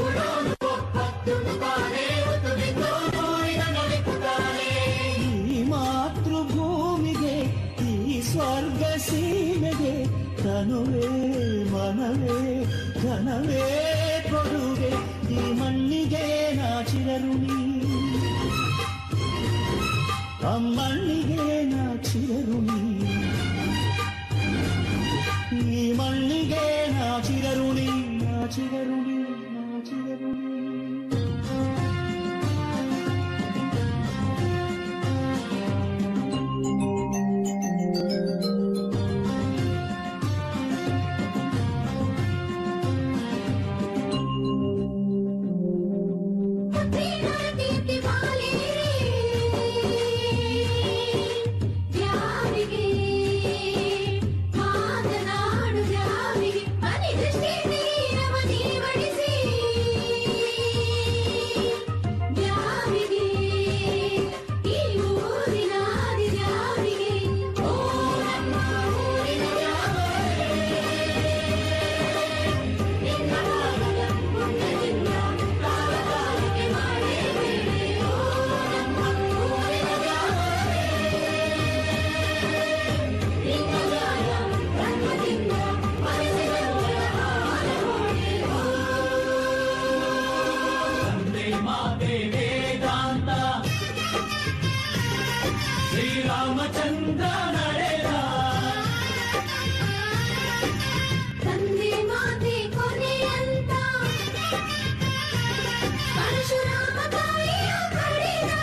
ಈ ಮಾತೃಭೂಮಿಗೆ ಈ ಸ್ವರ್ಗ ಸೀಮೆಗೆ ತನುವೇ ಮನವೇ ಘನವೇ ಕೊಡುಗೆ ಈ ಮಣ್ಣಿಗೆ ನಾಚಿರರುಣಿ ಅಮ್ಮಣ್ಣಿಗೆ ನಾಚಿರರುಣಿ ಈ ಮಣ್ಣಿಗೆ ನಾಚಿರರುಣಿ ನಾಚಿರರುಣಿ ನಾಚಿರರುಣಿ ತಂದೆ ಮಾತೆ ವೇದಾಂತ ಶ್ರೀರಾಮಚಂದ್ರ ನಡೆದ ತಂದೆ ಮಾತೆ ಕೊನೆಯಂತ ಪರಶುರಾಮ ತಾಯಿಯ ಪಡೆದ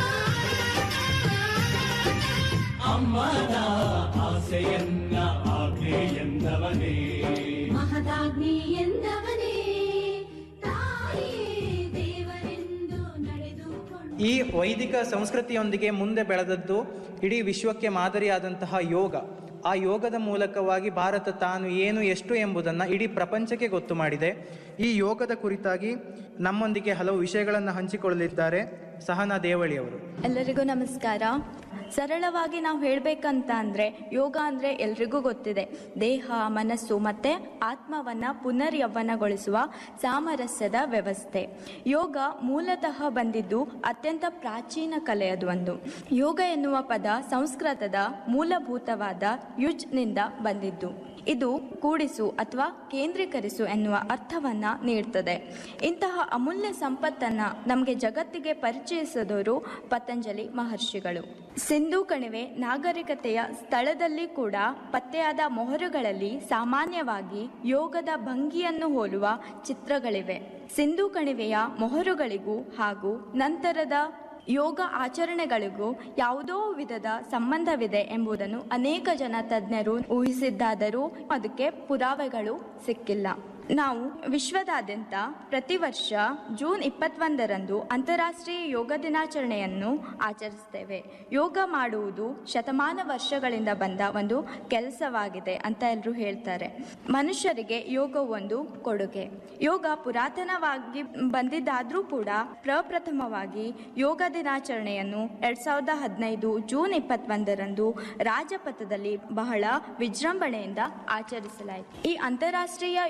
ಅಮ್ಮನ ಆಸೆಯನ್ನ ಆಜ್ಞೆ ಎಂದವನೇ ಮಹದಾಗ್ನಿ ಎಂದವನೇ ತಾಯಿಯೇ ದೇವರೆಂದು ನಡೆದುಕೊಂಡು ಈ ವೈದಿಕ ಸಂಸ್ಕೃತಿಯೊಂದಿಗೆ ಮುಂದೆ ಬೆಳೆದದ್ದು ಇಡೀ ವಿಶ್ವಕ್ಕೆ ಮಾದರಿಯಾದಂತಹ ಯೋಗ ಆ ಯೋಗದ ಮೂಲಕವಾಗಿ ಭಾರತ ತಾನು ಏನು ಎಷ್ಟು ಎಂಬುದನ್ನು ಇಡೀ ಪ್ರಪಂಚಕ್ಕೆ ಗೊತ್ತು ಮಾಡಿದೆ ಈ ಯೋಗದ ಕುರಿತಾಗಿ ನಮ್ಮೊಂದಿಗೆ ಹಲವು ವಿಷಯಗಳನ್ನು ಹಂಚಿಕೊಳ್ಳಲಿದ್ದಾರೆ ಸಹನಾ ದೇವಳಿಯವರು ಎಲ್ಲರಿಗೂ ನಮಸ್ಕಾರ ಸರಳವಾಗಿ ನಾವು ಹೇಳಬೇಕಂತ ಅಂದರೆ ಯೋಗ ಅಂದರೆ ಎಲ್ರಿಗೂ ಗೊತ್ತಿದೆ ದೇಹ ಮನಸ್ಸು ಮತ್ತು ಆತ್ಮವನ್ನು ಪುನರ್ಯೌವನಗೊಳಿಸುವ ಸಾಮರಸ್ಯದ ವ್ಯವಸ್ಥೆ ಯೋಗ ಮೂಲತಃ ಬಂದಿದ್ದು ಅತ್ಯಂತ ಪ್ರಾಚೀನ ಕಲೆಯದು ಒಂದು ಯೋಗ ಎನ್ನುವ ಪದ ಸಂಸ್ಕೃತದ ಮೂಲಭೂತವಾದ ಯುಜ್ನಿಂದ ಬಂದಿದ್ದು ಇದು ಕೂಡಿಸು ಅಥವಾ ಕೇಂದ್ರೀಕರಿಸು ಎನ್ನುವ ಅರ್ಥವನ್ನ ನೀಡ್ತದೆ ಇಂತಹ ಅಮೂಲ್ಯ ಸಂಪತ್ತನ್ನ ನಮಗೆ ಜಗತ್ತಿಗೆ ಪರಿಚಯಿಸಿದವರು ಪತಂಜಲಿ ಮಹರ್ಷಿಗಳು ಸಿಂಧೂ ಕಣಿವೆ ನಾಗರಿಕತೆಯ ಸ್ಥಳದಲ್ಲಿ ಕೂಡ ಪತ್ತೆಯಾದ ಮೊಹರುಗಳಲ್ಲಿ ಸಾಮಾನ್ಯವಾಗಿ ಯೋಗದ ಭಂಗಿಯನ್ನು ಹೋಲುವ ಚಿತ್ರಗಳಿವೆ ಸಿಂಧೂ ಕಣಿವೆಯ ಮೊಹರುಗಳಿಗೂ ಹಾಗೂ ನಂತರದ ಯೋಗ ಆಚರಣೆಗಳಿಗೂ ಯಾವುದೋ ವಿಧದ ಸಂಬಂಧವಿದೆ ಎಂಬುದನ್ನು ಅನೇಕ ಜನ ತಜ್ಞರು ಊಹಿಸಿದ್ದಾದರೂ ಅದಕ್ಕೆ ಪುರಾವೆಗಳು ಸಿಕ್ಕಿಲ್ಲ ನಾವು ವಿಶ್ವದಾದ್ಯಂತ ಪ್ರತಿ ವರ್ಷ ಜೂನ್ ಇಪ್ಪತ್ತೊಂದರಂದು ಅಂತಾರಾಷ್ಟ್ರೀಯ ಯೋಗ ದಿನಾಚರಣೆಯನ್ನು ಆಚರಿಸ್ತೇವೆ ಯೋಗ ಮಾಡುವುದು ಶತಮಾನ ವರ್ಷಗಳಿಂದ ಬಂದ ಒಂದು ಕೆಲಸವಾಗಿದೆ ಅಂತ ಎಲ್ಲರೂ ಹೇಳ್ತಾರೆ ಮನುಷ್ಯರಿಗೆ ಯೋಗ ಒಂದು ಕೊಡುಗೆ ಯೋಗ ಪುರಾತನವಾಗಿ ಬಂದಿದ್ದಾದರೂ ಕೂಡ ಪ್ರಪ್ರಥಮವಾಗಿ ಯೋಗ ದಿನಾಚರಣೆಯನ್ನು ಎರಡ್ ಸಾವಿರದ ಹದಿನೈದು ಜೂನ್ ಇಪ್ಪತ್ತೊಂದರಂದು ರಾಜಪಥದಲ್ಲಿ ಬಹಳ ವಿಜೃಂಭಣೆಯಿಂದ ಆಚರಿಸಲಾಯಿತು ಈ ಅಂತಾರಾಷ್ಟ್ರೀಯ ಯೋಗ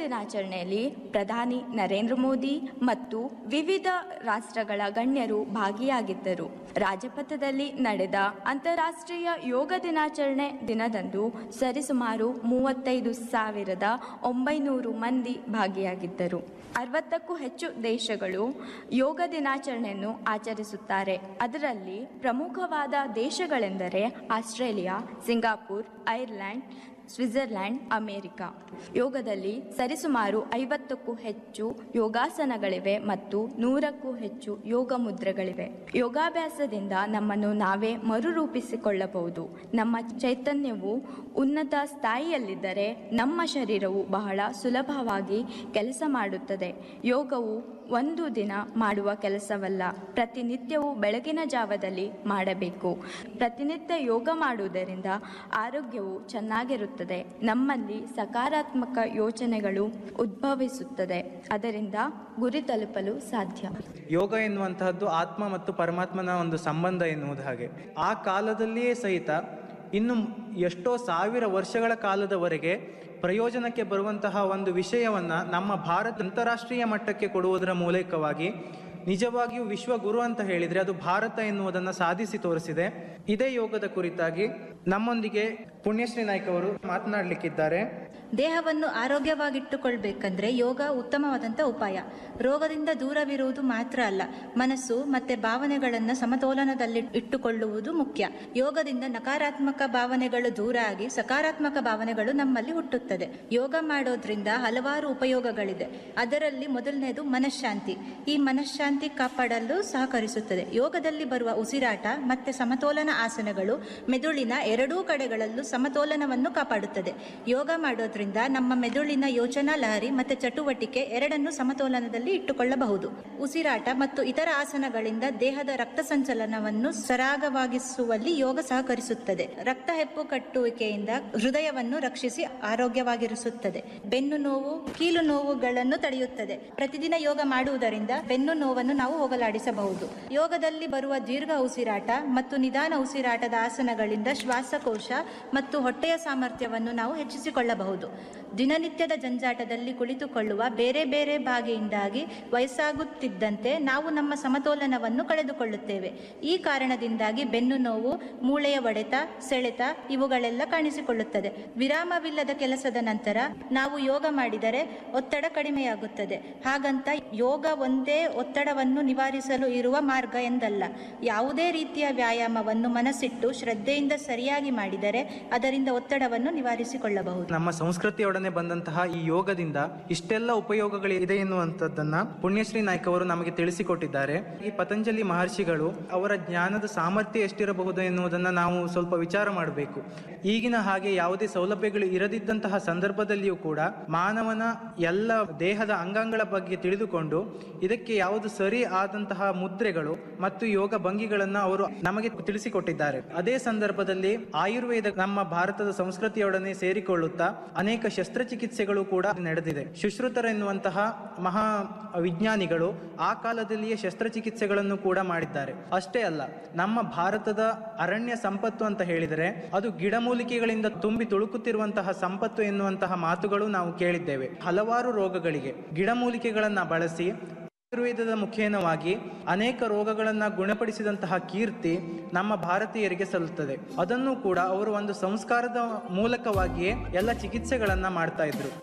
ದಿನಾಚರಣೆಯಲ್ಲಿ ಪ್ರಧಾನಿ ನರೇಂದ್ರ ಮೋದಿ ಮತ್ತು ವಿವಿಧ ರಾಷ್ಟ್ರಗಳ ಗಣ್ಯರು ಭಾಗಿಯಾಗಿದ್ದರು ರಾಜಪಥದಲ್ಲಿ ನಡೆದ ಅಂತಾರಾಷ್ಟ್ರೀಯ ಯೋಗ ದಿನಾಚರಣೆ ದಿನದಂದು ಸರಿಸುಮಾರು ಮೂವತ್ತೈದು ಸಾವಿರದ ಒಂಬೈನೂರು ಮಂದಿ ಭಾಗಿಯಾಗಿದ್ದರು ಅರವತ್ತಕ್ಕೂ ಹೆಚ್ಚು ದೇಶಗಳು ಯೋಗ ದಿನಾಚರಣೆಯನ್ನು ಆಚರಿಸುತ್ತಾರೆ ಅದರಲ್ಲಿ ಪ್ರಮುಖವಾದ ದೇಶಗಳೆಂದರೆ Australia Singapore Ireland Switzerland America ಯೋಗದಲ್ಲಿ ಸರಿಸುಮಾರು ಐವತ್ತಕ್ಕೂ ಹೆಚ್ಚು ಯೋಗಾಸನಗಳಿವೆ ಮತ್ತು ನೂರಕ್ಕೂ ಹೆಚ್ಚು ಯೋಗ ಮುದ್ರೆಗಳಿವೆ ಯೋಗಾಭ್ಯಾಸದಿಂದ ನಮ್ಮನ್ನು ನಾವೇ ಮರುರೂಪಿಸಿಕೊಳ್ಳಬಹುದು ನಮ್ಮ ಚೈತನ್ಯವು ಉನ್ನತ ಸ್ಥಾಯಿಯಲ್ಲಿದ್ದರೆ ನಮ್ಮ ಶರೀರವು ಬಹಳ ಸುಲಭವಾಗಿ ಕೆಲಸ ಮಾಡುತ್ತದೆ ಯೋಗವು ಒಂದು ದಿನ ಮಾಡುವ ಕೆಲಸವಲ್ಲ ಪ್ರತಿನಿತ್ಯವೂ ಬೆಳಗಿನ ಜಾವದಲ್ಲಿ ಮಾಡಬೇಕು ಪ್ರತಿನಿತ್ಯ ಯೋಗ ಮಾಡುವುದರಿಂದ ಆರೋಗ್ಯವು ಚೆನ್ನಾಗಿರುತ್ತದೆ ನಮ್ಮಲ್ಲಿ ಸಕಾರಾತ್ಮಕ ಯೋಚನೆಗಳು ಉದ್ಭವಿಸುತ್ತದೆ ಅದರಿಂದ ಗುರಿ ತಲುಪಲು ಸಾಧ್ಯ ಯೋಗ ಎನ್ನುವಂತಹದ್ದು ಆತ್ಮ ಮತ್ತು ಪರಮಾತ್ಮನ ಒಂದು ಸಂಬಂಧ ಎನ್ನುವುದು ಹಾಗೆ ಆ ಕಾಲದಲ್ಲಿಯೇ ಸಹಿತ ಇನ್ನು ಎಷ್ಟೋ ಸಾವಿರ ವರ್ಷಗಳ ಕಾಲದವರೆಗೆ ಪ್ರಯೋಜನಕ್ಕೆ ಬರುವಂತಹ ಒಂದು ವಿಷಯವನ್ನ ನಮ್ಮ ಭಾರತ ಅಂತಾರಾಷ್ಟ್ರೀಯ ಮಟ್ಟಕ್ಕೆ ಕೊಡುವುದರ ಮೂಲಕವಾಗಿ ನಿಜವಾಗಿಯೂ ವಿಶ್ವಗುರು ಅಂತ ಹೇಳಿದ್ರೆ ಅದು ಭಾರತ ಎನ್ನುವುದನ್ನು ಸಾಧಿಸಿ ತೋರಿಸಿದೆ ಇದೇ ಯೋಗದ ಕುರಿತಾಗಿ ನಮ್ಮೊಂದಿಗೆ ಪುಣ್ಯಶ್ರೀ ನಾಯ್ಕ ಅವರು ಮಾತನಾಡಲಿಕ್ಕಿದ್ದಾರೆ ದೇಹವನ್ನು ಆರೋಗ್ಯವಾಗಿಟ್ಟುಕೊಳ್ಬೇಕಂದ್ರೆ ಯೋಗ ಉತ್ತಮವಾದಂಥ ಉಪಾಯ ರೋಗದಿಂದ ದೂರವಿರುವುದು ಮಾತ್ರ ಅಲ್ಲ ಮನಸ್ಸು ಮತ್ತೆ ಭಾವನೆಗಳನ್ನು ಸಮತೋಲನದಲ್ಲಿ ಇಟ್ಟುಕೊಳ್ಳುವುದು ಮುಖ್ಯ ಯೋಗದಿಂದ ನಕಾರಾತ್ಮಕ ಭಾವನೆಗಳು ದೂರ ಆಗಿ ಸಕಾರಾತ್ಮಕ ಭಾವನೆಗಳು ನಮ್ಮಲ್ಲಿ ಹುಟ್ಟುತ್ತದೆ ಯೋಗ ಮಾಡೋದ್ರಿಂದ ಹಲವಾರು ಉಪಯೋಗಗಳಿದೆ ಅದರಲ್ಲಿ ಮೊದಲನೇದು ಮನಃಶಾಂತಿ ಈ ಮನಃಶಾಂತಿ ಕಾಪಾಡಲು ಸಹಕರಿಸುತ್ತದೆ ಯೋಗದಲ್ಲಿ ಬರುವ ಉಸಿರಾಟ ಮತ್ತೆ ಸಮತೋಲನ ಆಸನಗಳು ಮೆದುಳಿನ ಎರಡೂ ಕಡೆಗಳಲ್ಲೂ ಸಮತೋಲನವನ್ನು ಕಾಪಾಡುತ್ತದೆ ಯೋಗ ಮಾಡೋದ್ರಿಂದ ನಮ್ಮ ಮೆದುಳಿನ ಯೋಚನಾ ಲಹರಿ ಮತ್ತೆ ಚಟುವಟಿಕೆ ಎರಡನ್ನು ಸಮತೋಲನದಲ್ಲಿ ಇಟ್ಟುಕೊಳ್ಳಬಹುದು ಉಸಿರಾಟ ಮತ್ತು ಇತರ ಆಸನಗಳಿಂದ ದೇಹದ ರಕ್ತ ಸಂಚಲನವನ್ನು ಸರಾಗವಾಗಿಸುವಲ್ಲಿ ಯೋಗ ಸಹಕರಿಸುತ್ತದೆ ರಕ್ತ ಹೆಪ್ಪುಗಟ್ಟುವಿಕೆಯಿಂದ ಹೃದಯವನ್ನು ರಕ್ಷಿಸಿ ಆರೋಗ್ಯವಾಗಿರಿಸುತ್ತದೆ ಬೆನ್ನು ನೋವು ಕೀಲು ನೋವುಗಳನ್ನು ತಡೆಯುತ್ತದೆ ಪ್ರತಿದಿನ ಯೋಗ ಮಾಡುವುದರಿಂದ ಬೆನ್ನು ನೋವನ್ನು ನಾವು ಹೋಗಲಾಡಿಸಬಹುದು ಯೋಗದಲ್ಲಿ ಬರುವ ದೀರ್ಘ ಉಸಿರಾಟ ಮತ್ತು ನಿಧಾನ ಉಸಿರಾಟದ ಆಸನಗಳಿಂದ ಶ್ವಾಸಕೋಶ ಮತ್ತು ಹೊಟ್ಟೆಯ ಸಾಮರ್ಥ್ಯವನ್ನು ನಾವು ಹೆಚ್ಚಿಸಿಕೊಳ್ಳಬಹುದು ದಿನನಿತ್ಯದ ಜಂಜಾಟದಲ್ಲಿ ಕುಳಿತುಕೊಳ್ಳುವ ಬೇರೆ ಬೇರೆ ಬಾಗಿಯಿಂದಾಗಿ ವಯಸ್ಸಾಗುತ್ತಿದ್ದಂತೆ ನಾವು ನಮ್ಮ ಸಮತೋಲನವನ್ನು ಕಳೆದುಕೊಳ್ಳುತ್ತೇವೆ ಈ ಕಾರಣದಿಂದಾಗಿ ಬೆನ್ನು ನೋವು ಮೂಳೆಯ ಒಡೆತ ಸೆಳೆತ ಇವುಗಳೆಲ್ಲ ಕಾಣಿಸಿಕೊಳ್ಳುತ್ತದೆ ವಿರಾಮವಿಲ್ಲದ ಕೆಲಸದ ನಂತರ ನಾವು ಯೋಗ ಮಾಡಿದರೆ ಒತ್ತಡ ಕಡಿಮೆಯಾಗುತ್ತದೆ ಹಾಗಂತ ಯೋಗ ಒಂದೇ ಒತ್ತಡವನ್ನು ನಿವಾರಿಸಲು ಇರುವ ಮಾರ್ಗ ಎಂದಲ್ಲ ಯಾವುದೇ ರೀತಿಯ ವ್ಯಾಯಾಮವನ್ನು ಮನಸ್ಸಿಟ್ಟು ಶ್ರದ್ಧೆಯಿಂದ ಸರಿಯಾಗಿ ಮಾಡಿದರೆ ಅದರಿಂದ ಒತ್ತಡವನ್ನು ನಿವಾರಿಸಿಕೊಳ್ಳಬಹುದು ನಮ್ಮ ಸಂಸ್ಕೃತಿಯೊಡನೆ ಬಂದಂತಹ ಈ ಯೋಗದಿಂದ ಇಷ್ಟೆಲ್ಲ ಉಪಯೋಗಗಳು ಇದೆ ಎನ್ನುವಂಥದ್ದನ್ನ ಪುಣ್ಯಶ್ರೀ ನಾಯ್ಕ ಅವರು ನಮಗೆ ತಿಳಿಸಿಕೊಟ್ಟಿದ್ದಾರೆ ಈ ಪತಂಜಲಿ ಮಹರ್ಷಿಗಳು ಅವರ ಜ್ಞಾನದ ಸಾಮರ್ಥ್ಯ ಎಷ್ಟಿರಬಹುದು ಎನ್ನುವುದನ್ನ ನಾವು ಸ್ವಲ್ಪ ವಿಚಾರ ಮಾಡಬೇಕು ಈಗಿನ ಹಾಗೆ ಯಾವುದೇ ಸೌಲಭ್ಯಗಳು ಇರದಿದ್ದಂತಹ ಸಂದರ್ಭದಲ್ಲಿಯೂ ಕೂಡ ಮಾನವನ ಎಲ್ಲ ದೇಹದ ಅಂಗಾಂಗಗಳ ಬಗ್ಗೆ ತಿಳಿದುಕೊಂಡು ಇದಕ್ಕೆ ಯಾವುದು ಸರಿ ಆದಂತಹ ಮುದ್ರೆಗಳು ಮತ್ತು ಯೋಗ ಭಂಗಿಗಳನ್ನ ಅವರು ನಮಗೆ ತಿಳಿಸಿಕೊಟ್ಟಿದ್ದಾರೆ ಅದೇ ಸಂದರ್ಭದಲ್ಲಿ ಆಯುರ್ವೇದ ನಮ್ಮ ಭಾರತದ ಸಂಸ್ಕೃತಿಯೊಡನೆ ಸೇರಿಕೊಳ್ಳುತ್ತಾ ಅನೇಕ ಶಸ್ತ್ರಚಿಕಿತ್ಸೆಗಳು ಕೂಡ ನಡೆದಿದೆ ಶುಶ್ರುತರೆನ್ನುವಂತಹ ಮಹಾ ವಿಜ್ಞಾನಿಗಳು ಆ ಕಾಲದಲ್ಲಿಯೇ ಶಸ್ತ್ರಚಿಕಿತ್ಸೆಗಳನ್ನು ಕೂಡ ಮಾಡಿದ್ದಾರೆ ಅಷ್ಟೇ ಅಲ್ಲ ನಮ್ಮ ಭಾರತದ ಅರಣ್ಯ ಸಂಪತ್ತು ಅಂತ ಹೇಳಿದರೆ ಅದು ಗಿಡಮೂಲಿಕೆಗಳಿಂದ ತುಂಬಿ ತುಳುಕುತ್ತಿರುವಂತಹ ಸಂಪತ್ತು ಎನ್ನುವಂತಹ ಮಾತುಗಳು ನಾವು ಕೇಳಿದ್ದೇವೆ ಹಲವಾರು ರೋಗಗಳಿಗೆ ಗಿಡಮೂಲಿಕೆಗಳನ್ನ ಬಳಸಿ ಆಯುರ್ವೇದದ ಮುಖೇನವಾಗಿ ಅನೇಕ ರೋಗಗಳನ್ನ ಗುಣಪಡಿಸಿದಂತಹ ಕೀರ್ತಿ ನಮ್ಮ ಭಾರತೀಯರಿಗೆ ಸಲ್ಲುತ್ತದೆ ಅದನ್ನು ಕೂಡ ಅವರು ಒಂದು ಸಂಸ್ಕಾರದ ಮೂಲಕವಾಗಿಯೇ ಎಲ್ಲ ಚಿಕಿತ್ಸೆಗಳನ್ನ ಮಾಡ್ತಾ ಇದ್ರು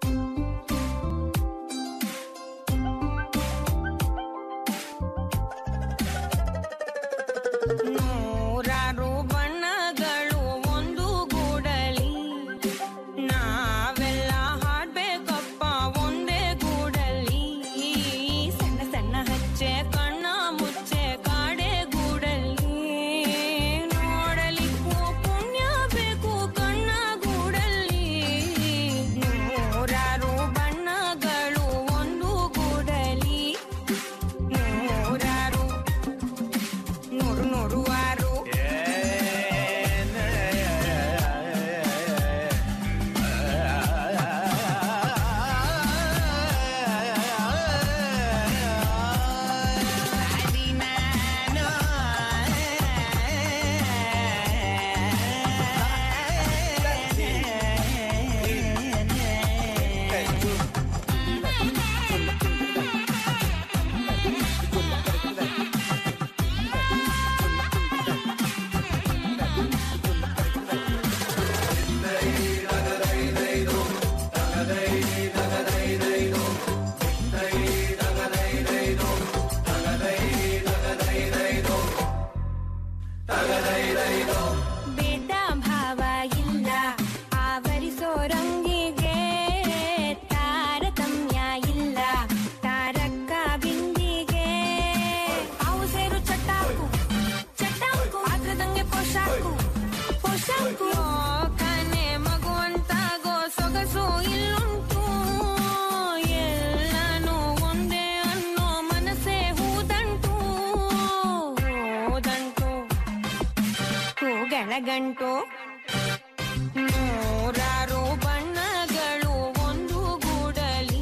ನೂರಾರು ಬಣ್ಣಗಳು ಒಂದು ಗೂಡಲಿ ನಾವೆಲ್ಲ ಹಾಡ್ಬೇಕಪ್ಪ ಒಂದೇ ಗೂಡಲಿ ಸಣ್ಣ ಸಣ್ಣ ಹಚ್ಚೆ ಕಣ್ಣ ಮುಚ್ಚೆ ಕಾಡೆ ಗೂಡಲಿ ನೋಡಲಿಕ್ಕೂ ಪುಣ್ಯ ಬೇಕು ಕಣ್ಣ ಗೂಡಲಿ ಅರಗಂಟು ನೂರಾರು ಬಣ್ಣಗಳು ಒಂದು ಗೂಡಲಿ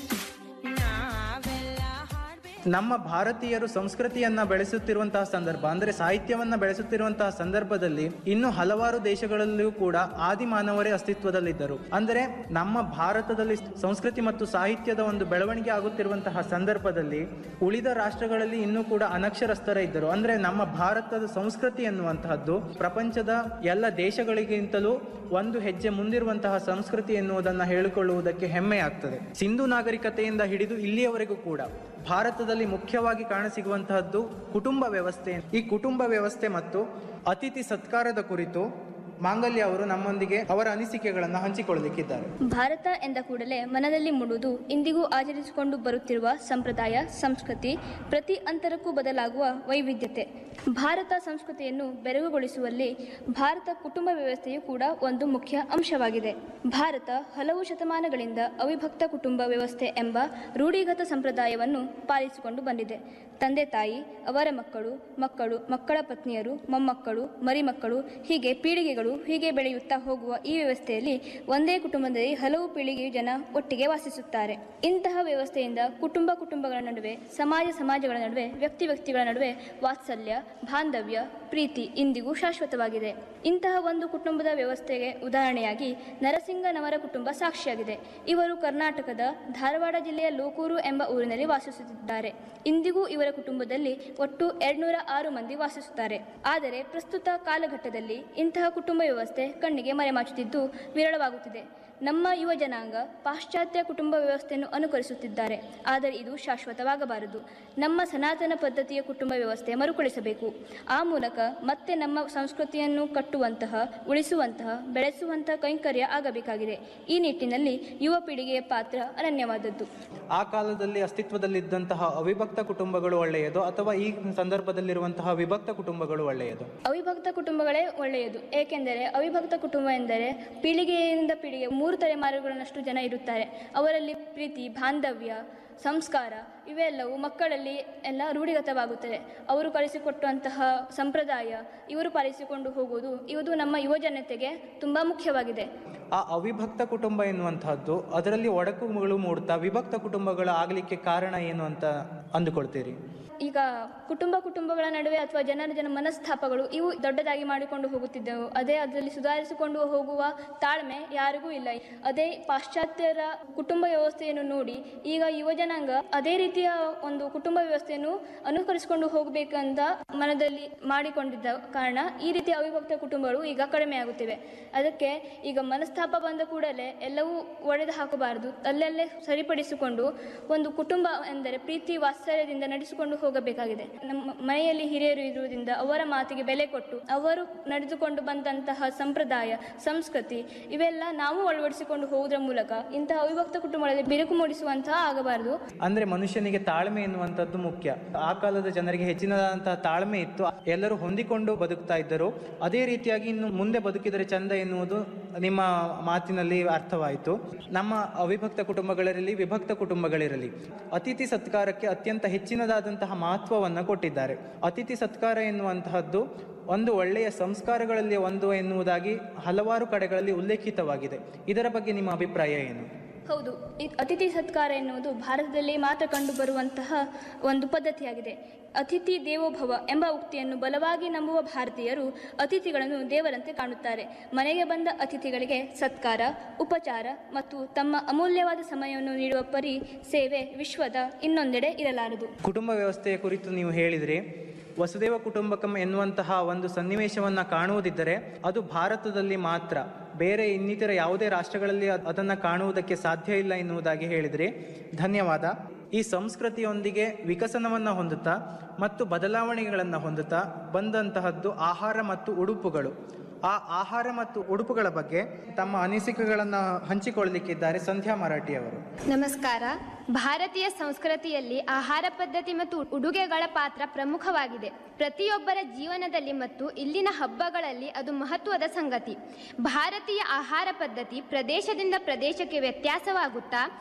ನಾವೆಲ್ಲ ನಮ್ಮ ಭಾರತೀಯರು ಸಂಸ್ಕೃತಿಯನ್ನ ಬೆಳೆಸುತ್ತಿರುವಂತಹ ಸಂದರ್ಭ ಅಂದ್ರೆ ಸಾಹಿತ್ಯವನ್ನ ಬೆಳೆಸುತ್ತಿರುವಂತಹ ಸಂದರ್ಭದಲ್ಲಿ ಇನ್ನು ಹಲವಾರು ದೇಶಗಳಲ್ಲಿಯೂ ಕೂಡ ಆದಿ ಮಾನವರೇ ಅಸ್ತಿತ್ವದಲ್ಲಿದ್ದರು ಅಂದರೆ ನಮ್ಮ ಭಾರತದಲ್ಲಿ ಸಂಸ್ಕೃತಿ ಮತ್ತು ಸಾಹಿತ್ಯದ ಒಂದು ಬೆಳವಣಿಗೆ ಆಗುತ್ತಿರುವಂತಹ ಸಂದರ್ಭದಲ್ಲಿ ಉಳಿದ ರಾಷ್ಟ್ರಗಳಲ್ಲಿ ಇನ್ನೂ ಕೂಡ ಅನಕ್ಷರಸ್ಥರ ಇದ್ದರು ಅಂದ್ರೆ ನಮ್ಮ ಭಾರತದ ಸಂಸ್ಕೃತಿ ಎನ್ನುವಂತಹದ್ದು ಪ್ರಪಂಚದ ಎಲ್ಲ ದೇಶಗಳಿಗಿಂತಲೂ ಒಂದು ಹೆಜ್ಜೆ ಮುಂದಿರುವಂತಹ ಸಂಸ್ಕೃತಿ ಎನ್ನುವುದನ್ನು ಹೇಳಿಕೊಳ್ಳುವುದಕ್ಕೆ ಹೆಮ್ಮೆ ಆಗ್ತದೆ ಸಿಂಧು ನಾಗರಿಕತೆಯಿಂದ ಹಿಡಿದು ಇಲ್ಲಿಯವರೆಗೂ ಕೂಡ ಭಾರತದಲ್ಲಿ ಮುಖ್ಯವಾಗಿ ಕಾಣಸಿಗುವಂತಹದ್ದು ಕುಟುಂಬ ವ್ಯವಸ್ಥೆ ಈ ಕುಟುಂಬ ವ್ಯವಸ್ಥೆ ಮತ್ತು ಅತಿಥಿ ಸತ್ಕಾರದ ಕುರಿತು ಮಾಂಗಲ್ಯ ಅವರು ನಮ್ಮೊಂದಿಗೆ ಅವರ ಅನಿಸಿಕೆಗಳನ್ನು ಹಂಚಿಕೊಳ್ಳಲಿಕ್ಕಿದ್ದಾರೆ ಭಾರತ ಎಂದ ಕೂಡಲೇ ಮನದಲ್ಲಿ ಮೂಡುವುದು ಇಂದಿಗೂ ಆಚರಿಸಿಕೊಂಡು ಬರುತ್ತಿರುವ ಸಂಪ್ರದಾಯ ಸಂಸ್ಕೃತಿ ಪ್ರತಿ ಅಂತರಕ್ಕೂ ಬದಲಾಗುವ ವೈವಿಧ್ಯತೆ ಭಾರತ ಸಂಸ್ಕೃತಿಯನ್ನು ಬೆರಗುಗೊಳಿಸುವಲ್ಲಿ ಭಾರತ ಕುಟುಂಬ ವ್ಯವಸ್ಥೆಯು ಕೂಡ ಒಂದು ಮುಖ್ಯ ಅಂಶವಾಗಿದೆ ಭಾರತ ಹಲವು ಶತಮಾನಗಳಿಂದ ಅವಿಭಕ್ತ ಕುಟುಂಬ ವ್ಯವಸ್ಥೆ ಎಂಬ ರೂಢಿಗತ ಸಂಪ್ರದಾಯವನ್ನು ಪಾಲಿಸಿಕೊಂಡು ಬಂದಿದೆ ತಂದೆ ತಾಯಿ ಅವರ ಮಕ್ಕಳು ಮಕ್ಕಳು ಮಕ್ಕಳ ಪತ್ನಿಯರು ಮೊಮ್ಮಕ್ಕಳು ಮರಿಮಕ್ಕಳು ಹೀಗೆ ಪೀಳಿಗೆಗಳು ಹೀಗೆ ಬೆಳೆಯುತ್ತಾ ಹೋಗುವ ಈ ವ್ಯವಸ್ಥೆಯಲ್ಲಿ ಒಂದೇ ಕುಟುಂಬದಲ್ಲಿ ಹಲವು ಪೀಳಿಗೆಯ ಜನ ಒಟ್ಟಿಗೆ ವಾಸಿಸುತ್ತಾರೆ ಇಂತಹ ವ್ಯವಸ್ಥೆಯಿಂದ ಕುಟುಂಬ ಕುಟುಂಬಗಳ ನಡುವೆ ಸಮಾಜ ಸಮಾಜಗಳ ನಡುವೆ ವ್ಯಕ್ತಿ ವ್ಯಕ್ತಿಗಳ ನಡುವೆ ವಾತ್ಸಲ್ಯ ಬಾಂಧವ್ಯ ಪ್ರೀತಿ ಇಂದಿಗೂ ಶಾಶ್ವತವಾಗಿದೆ ಇಂತಹ ಒಂದು ಕುಟುಂಬದ ವ್ಯವಸ್ಥೆಗೆ ಉದಾಹರಣೆಯಾಗಿ ನರಸಿಂಗನವರ ಕುಟುಂಬ ಸಾಕ್ಷಿಯಾಗಿದೆ ಇವರು ಕರ್ನಾಟಕದ ಧಾರವಾಡ ಜಿಲ್ಲೆಯ ಲೋಕೂರು ಎಂಬ ಊರಿನಲ್ಲಿ ವಾಸಿಸುತ್ತಿದ್ದಾರೆ ಇಂದಿಗೂ ಇವರ ಕುಟುಂಬದಲ್ಲಿ ಒಟ್ಟು ಎರಡ್ನೂರ ಆರು ಮಂದಿ ವಾಸಿಸುತ್ತಾರೆ ಆದರೆ ಪ್ರಸ್ತುತ ಕಾಲಘಟ್ಟದಲ್ಲಿ ಇಂತಹ ಕುಟುಂಬ ವ್ಯವಸ್ಥೆ ಕಣ್ಣಿಗೆ ಮರೆಮಾಚುತ್ತಿದ್ದು ವಿರಳವಾಗುತ್ತಿದೆ ನಮ್ಮ ಯುವ ಜನಾಂಗ ಪಾಶ್ಚಾತ್ಯ ಕುಟುಂಬ ವ್ಯವಸ್ಥೆಯನ್ನು ಅನುಕರಿಸುತ್ತಿದ್ದಾರೆ ಆದರೆ ಇದು ಶಾಶ್ವತವಾಗಬಾರದು ನಮ್ಮ ಸನಾತನ ಪದ್ಧತಿಯ ಕುಟುಂಬ ವ್ಯವಸ್ಥೆ ಮರುಕಳಿಸಬೇಕು ಆ ಮೂಲಕ ಮತ್ತೆ ನಮ್ಮ ಸಂಸ್ಕೃತಿಯನ್ನು ಕಟ್ಟುವಂತಹ ಉಳಿಸುವಂತಹ ಬೆಳೆಸುವಂತಹ ಕೈಂಕರ್ಯ ಆಗಬೇಕಾಗಿದೆ ಈ ನಿಟ್ಟಿನಲ್ಲಿ ಯುವ ಪೀಳಿಗೆಯ ಪಾತ್ರ ಅನನ್ಯವಾದದ್ದು ಆ ಕಾಲದಲ್ಲಿ ಅಸ್ತಿತ್ವದಲ್ಲಿದ್ದಂತಹ ಅವಿಭಕ್ತ ಕುಟುಂಬಗಳು ಒಳ್ಳೆಯದು ಅಥವಾ ಈ ಸಂದರ್ಭದಲ್ಲಿರುವಂತಹ ವಿಭಕ್ತ ಕುಟುಂಬಗಳು ಒಳ್ಳೆಯದು ಅವಿಭಕ್ತ ಕುಟುಂಬಗಳೇ ಒಳ್ಳೆಯದು ಏಕೆಂದರೆ ಅವಿಭಕ್ತ ಕುಟುಂಬ ಎಂದರೆ ಪೀಳಿಗೆಯಿಂದ ಪೀಳಿಗೆ ಮೂರು ತಲೆಮಾರುಗಳನ್ನಷ್ಟು ಜನ ಇರುತ್ತಾರೆ ಅವರಲ್ಲಿ ಪ್ರೀತಿ ಬಾಂಧವ್ಯ ಸಂಸ್ಕಾರ ಇವೆಲ್ಲವೂ ಮಕ್ಕಳಲ್ಲಿ ಎಲ್ಲ ರೂಢಿಗತವಾಗುತ್ತದೆ ಅವರು ಕಲಿಸಿಕೊಟ್ಟಂತಹ ಸಂಪ್ರದಾಯ ಇವರು ಪಾಲಿಸಿಕೊಂಡು ಹೋಗುವುದು ಇದು ನಮ್ಮ ಯುವ ಜನತೆಗೆ ತುಂಬ ಮುಖ್ಯವಾಗಿದೆ ಆ ಅವಿಭಕ್ತ ಕುಟುಂಬ ಎನ್ನುವಂತಹದ್ದು ಅದರಲ್ಲಿ ಒಡಕುಗಳು ಮೂಡ್ತಾ ವಿಭಕ್ತ ಕುಟುಂಬಗಳು ಆಗಲಿಕ್ಕೆ ಕಾರಣ ಏನು ಅಂತ ಅಂದುಕೊಳ್ತೀರಿ ಈಗ ಕುಟುಂಬ ಕುಟುಂಬಗಳ ನಡುವೆ ಅಥವಾ ಜನರ ಜನ ಮನಸ್ತಾಪಗಳು ಇವು ದೊಡ್ಡದಾಗಿ ಮಾಡಿಕೊಂಡು ಹೋಗುತ್ತಿದ್ದೆವು ಅದೇ ಅದರಲ್ಲಿ ಸುಧಾರಿಸಿಕೊಂಡು ಹೋಗುವ ತಾಳ್ಮೆ ಯಾರಿಗೂ ಇಲ್ಲ ಅದೇ ಪಾಶ್ಚಾತ್ಯರ ಕುಟುಂಬ ವ್ಯವಸ್ಥೆಯನ್ನು ನೋಡಿ ಈಗ ಯುವ ಜನಾಂಗ ಅದೇ ರೀತಿಯ ಒಂದು ಕುಟುಂಬ ವ್ಯವಸ್ಥೆಯನ್ನು ಅನುಕರಿಸಿಕೊಂಡು ಹೋಗಬೇಕಂತ ಮನದಲ್ಲಿ ಮಾಡಿಕೊಂಡಿದ್ದ ಕಾರಣ ಈ ರೀತಿಯ ಅವಿಭಕ್ತ ಕುಟುಂಬಗಳು ಈಗ ಕಡಿಮೆಯಾಗುತ್ತಿವೆ ಅದಕ್ಕೆ ಈಗ ಮನಸ್ತಾಪ ಬಂದ ಕೂಡಲೇ ಎಲ್ಲವೂ ಒಡೆದು ಹಾಕಬಾರದು ಅಲ್ಲಲ್ಲೇ ಸರಿಪಡಿಸಿಕೊಂಡು ಒಂದು ಕುಟುಂಬ ಎಂದರೆ ಪ್ರೀತಿ ವಾತ್ಸಲ್ಯದಿಂದ ನಡೆಸಿಕೊಂಡು ಹೋಗಬೇಕಾಗಿದೆ ನಮ್ಮ ಮನೆಯಲ್ಲಿ ಹಿರಿಯರು ಇರುವುದರಿಂದ ಅವರ ಮಾತಿಗೆ ಬೆಲೆ ಕೊಟ್ಟು ಅವರು ನಡೆದುಕೊಂಡು ಬಂದಂತಹ ಸಂಪ್ರದಾಯ ಸಂಸ್ಕೃತಿ ಇವೆಲ್ಲ ನಾವು ಅಳವಡಿಸಿಕೊಂಡು ಹೋಗುವುದರ ಮೂಲಕ ಇಂತಹ ಅವಿಭಕ್ತ ಕುಟುಂಬಗಳಲ್ಲಿ ಬಿರುಕು ಮೂಡಿಸುವಂತಹ ಆಗಬಾರದು ಅಂದ್ರೆ ಮನುಷ್ಯನಿಗೆ ತಾಳ್ಮೆ ಎನ್ನುವಂಥದ್ದು ಮುಖ್ಯ ಆ ಕಾಲದ ಜನರಿಗೆ ಹೆಚ್ಚಿನದಾದಂತಹ ತಾಳ್ಮೆ ಇತ್ತು ಎಲ್ಲರೂ ಹೊಂದಿಕೊಂಡು ಬದುಕ್ತಾ ಇದ್ದರು ಅದೇ ರೀತಿಯಾಗಿ ಇನ್ನು ಮುಂದೆ ಬದುಕಿದರೆ ಚಂದ ಎನ್ನುವುದು ನಿಮ್ಮ ಮಾತಿನಲ್ಲಿ ಅರ್ಥವಾಯಿತು ನಮ್ಮ ಅವಿಭಕ್ತ ಕುಟುಂಬಗಳಿರಲಿ ವಿಭಕ್ತ ಕುಟುಂಬಗಳಿರಲಿ ಅತಿಥಿ ಸತ್ಕಾರಕ್ಕೆ ಅತ್ಯಂತ ಹೆಚ್ಚಿನದಾದಂತಹ ಮಹತ್ವವನ್ನು ಕೊಟ್ಟಿದ್ದಾರೆ ಅತಿಥಿ ಸತ್ಕಾರ ಎನ್ನುವಂತಹದ್ದು ಒಂದು ಒಳ್ಳೆಯ ಸಂಸ್ಕಾರಗಳಲ್ಲಿ ಒಂದು ಎನ್ನುವುದಾಗಿ ಹಲವಾರು ಕಡೆಗಳಲ್ಲಿ ಉಲ್ಲೇಖಿತವಾಗಿದೆ ಇದರ ಬಗ್ಗೆ ನಿಮ್ಮ ಅಭಿಪ್ರಾಯ ಏನು ಹೌದು ಈ ಅತಿಥಿ ಸತ್ಕಾರ ಎನ್ನುವುದು ಭಾರತದಲ್ಲಿ ಮಾತ್ರ ಕಂಡುಬರುವಂತಹ ಒಂದು ಪದ್ಧತಿಯಾಗಿದೆ ಅತಿಥಿ ದೇವೋಭವ ಎಂಬ ಉಕ್ತಿಯನ್ನು ಬಲವಾಗಿ ನಂಬುವ ಭಾರತೀಯರು ಅತಿಥಿಗಳನ್ನು ದೇವರಂತೆ ಕಾಣುತ್ತಾರೆ ಮನೆಗೆ ಬಂದ ಅತಿಥಿಗಳಿಗೆ ಸತ್ಕಾರ ಉಪಚಾರ ಮತ್ತು ತಮ್ಮ ಅಮೂಲ್ಯವಾದ ಸಮಯವನ್ನು ನೀಡುವ ಪರಿ ಸೇವೆ ವಿಶ್ವದ ಇನ್ನೊಂದೆಡೆ ಇರಲಾರದು ಕುಟುಂಬ ವ್ಯವಸ್ಥೆಯ ಕುರಿತು ನೀವು ಹೇಳಿದ್ರಿ ವಸುದೇವ ಕುಟುಂಬಕಂ ಎನ್ನುವಂತಹ ಒಂದು ಸನ್ನಿವೇಶವನ್ನ ಕಾಣುವುದಿದ್ದರೆ ಅದು ಭಾರತದಲ್ಲಿ ಮಾತ್ರ ಬೇರೆ ಇನ್ನಿತರ ಯಾವುದೇ ರಾಷ್ಟ್ರಗಳಲ್ಲಿ ಅದ್- ಅದನ್ನ ಕಾಣುವುದಕ್ಕೆ ಸಾಧ್ಯ ಇಲ್ಲ ಎನ್ನುವುದಾಗಿ ಹೇಳಿದ್ರಿ ಧನ್ಯವಾದ ಈ ಸಂಸ್ಕೃತಿಯೊಂದಿಗೆ ವಿಕಸನವನ್ನ ಹೊಂದುತ್ತಾ ಮತ್ತು ಬದಲಾವಣೆಗಳನ್ನು ಹೊಂದುತ್ತಾ ಬಂದಂತಹದ್ದು ಆಹಾರ ಮತ್ತು ಉಡುಪುಗಳು ಆ ಆಹಾರ ಮತ್ತು ಉಡುಪುಗಳ ಬಗ್ಗೆ ತಮ್ಮ ಅನಿಸಿಕೆಗಳನ್ನು ಹಂಚಿಕೊಳ್ಳಲಿಕ್ಕಿದ್ದಾರೆ ಸಂಧ್ಯಾ ಮರಾಠಿ ಅವರು ನಮಸ್ಕಾರ ಭಾರತೀಯ ಸಂಸ್ಕೃತಿಯಲ್ಲಿ ಆಹಾರ ಪದ್ಧತಿ ಮತ್ತು ಉಡುಗೆಗಳ ಪಾತ್ರ ಪ್ರಮುಖವಾಗಿದೆ ಪ್ರತಿಯೊಬ್ಬರ ಜೀವನದಲ್ಲಿ ಮತ್ತು ಇಲ್ಲಿನ ಹಬ್ಬಗಳಲ್ಲಿ ಅದು ಮಹತ್ವದ ಸಂಗತಿ ಭಾರತೀಯ ಆಹಾರ ಪದ್ಧತಿ ಪ್ರದೇಶದಿಂದ ಪ್ರದೇಶಕ್ಕೆ ವ್ಯತ್ಯಾಸವಾಗುತ್ತಾ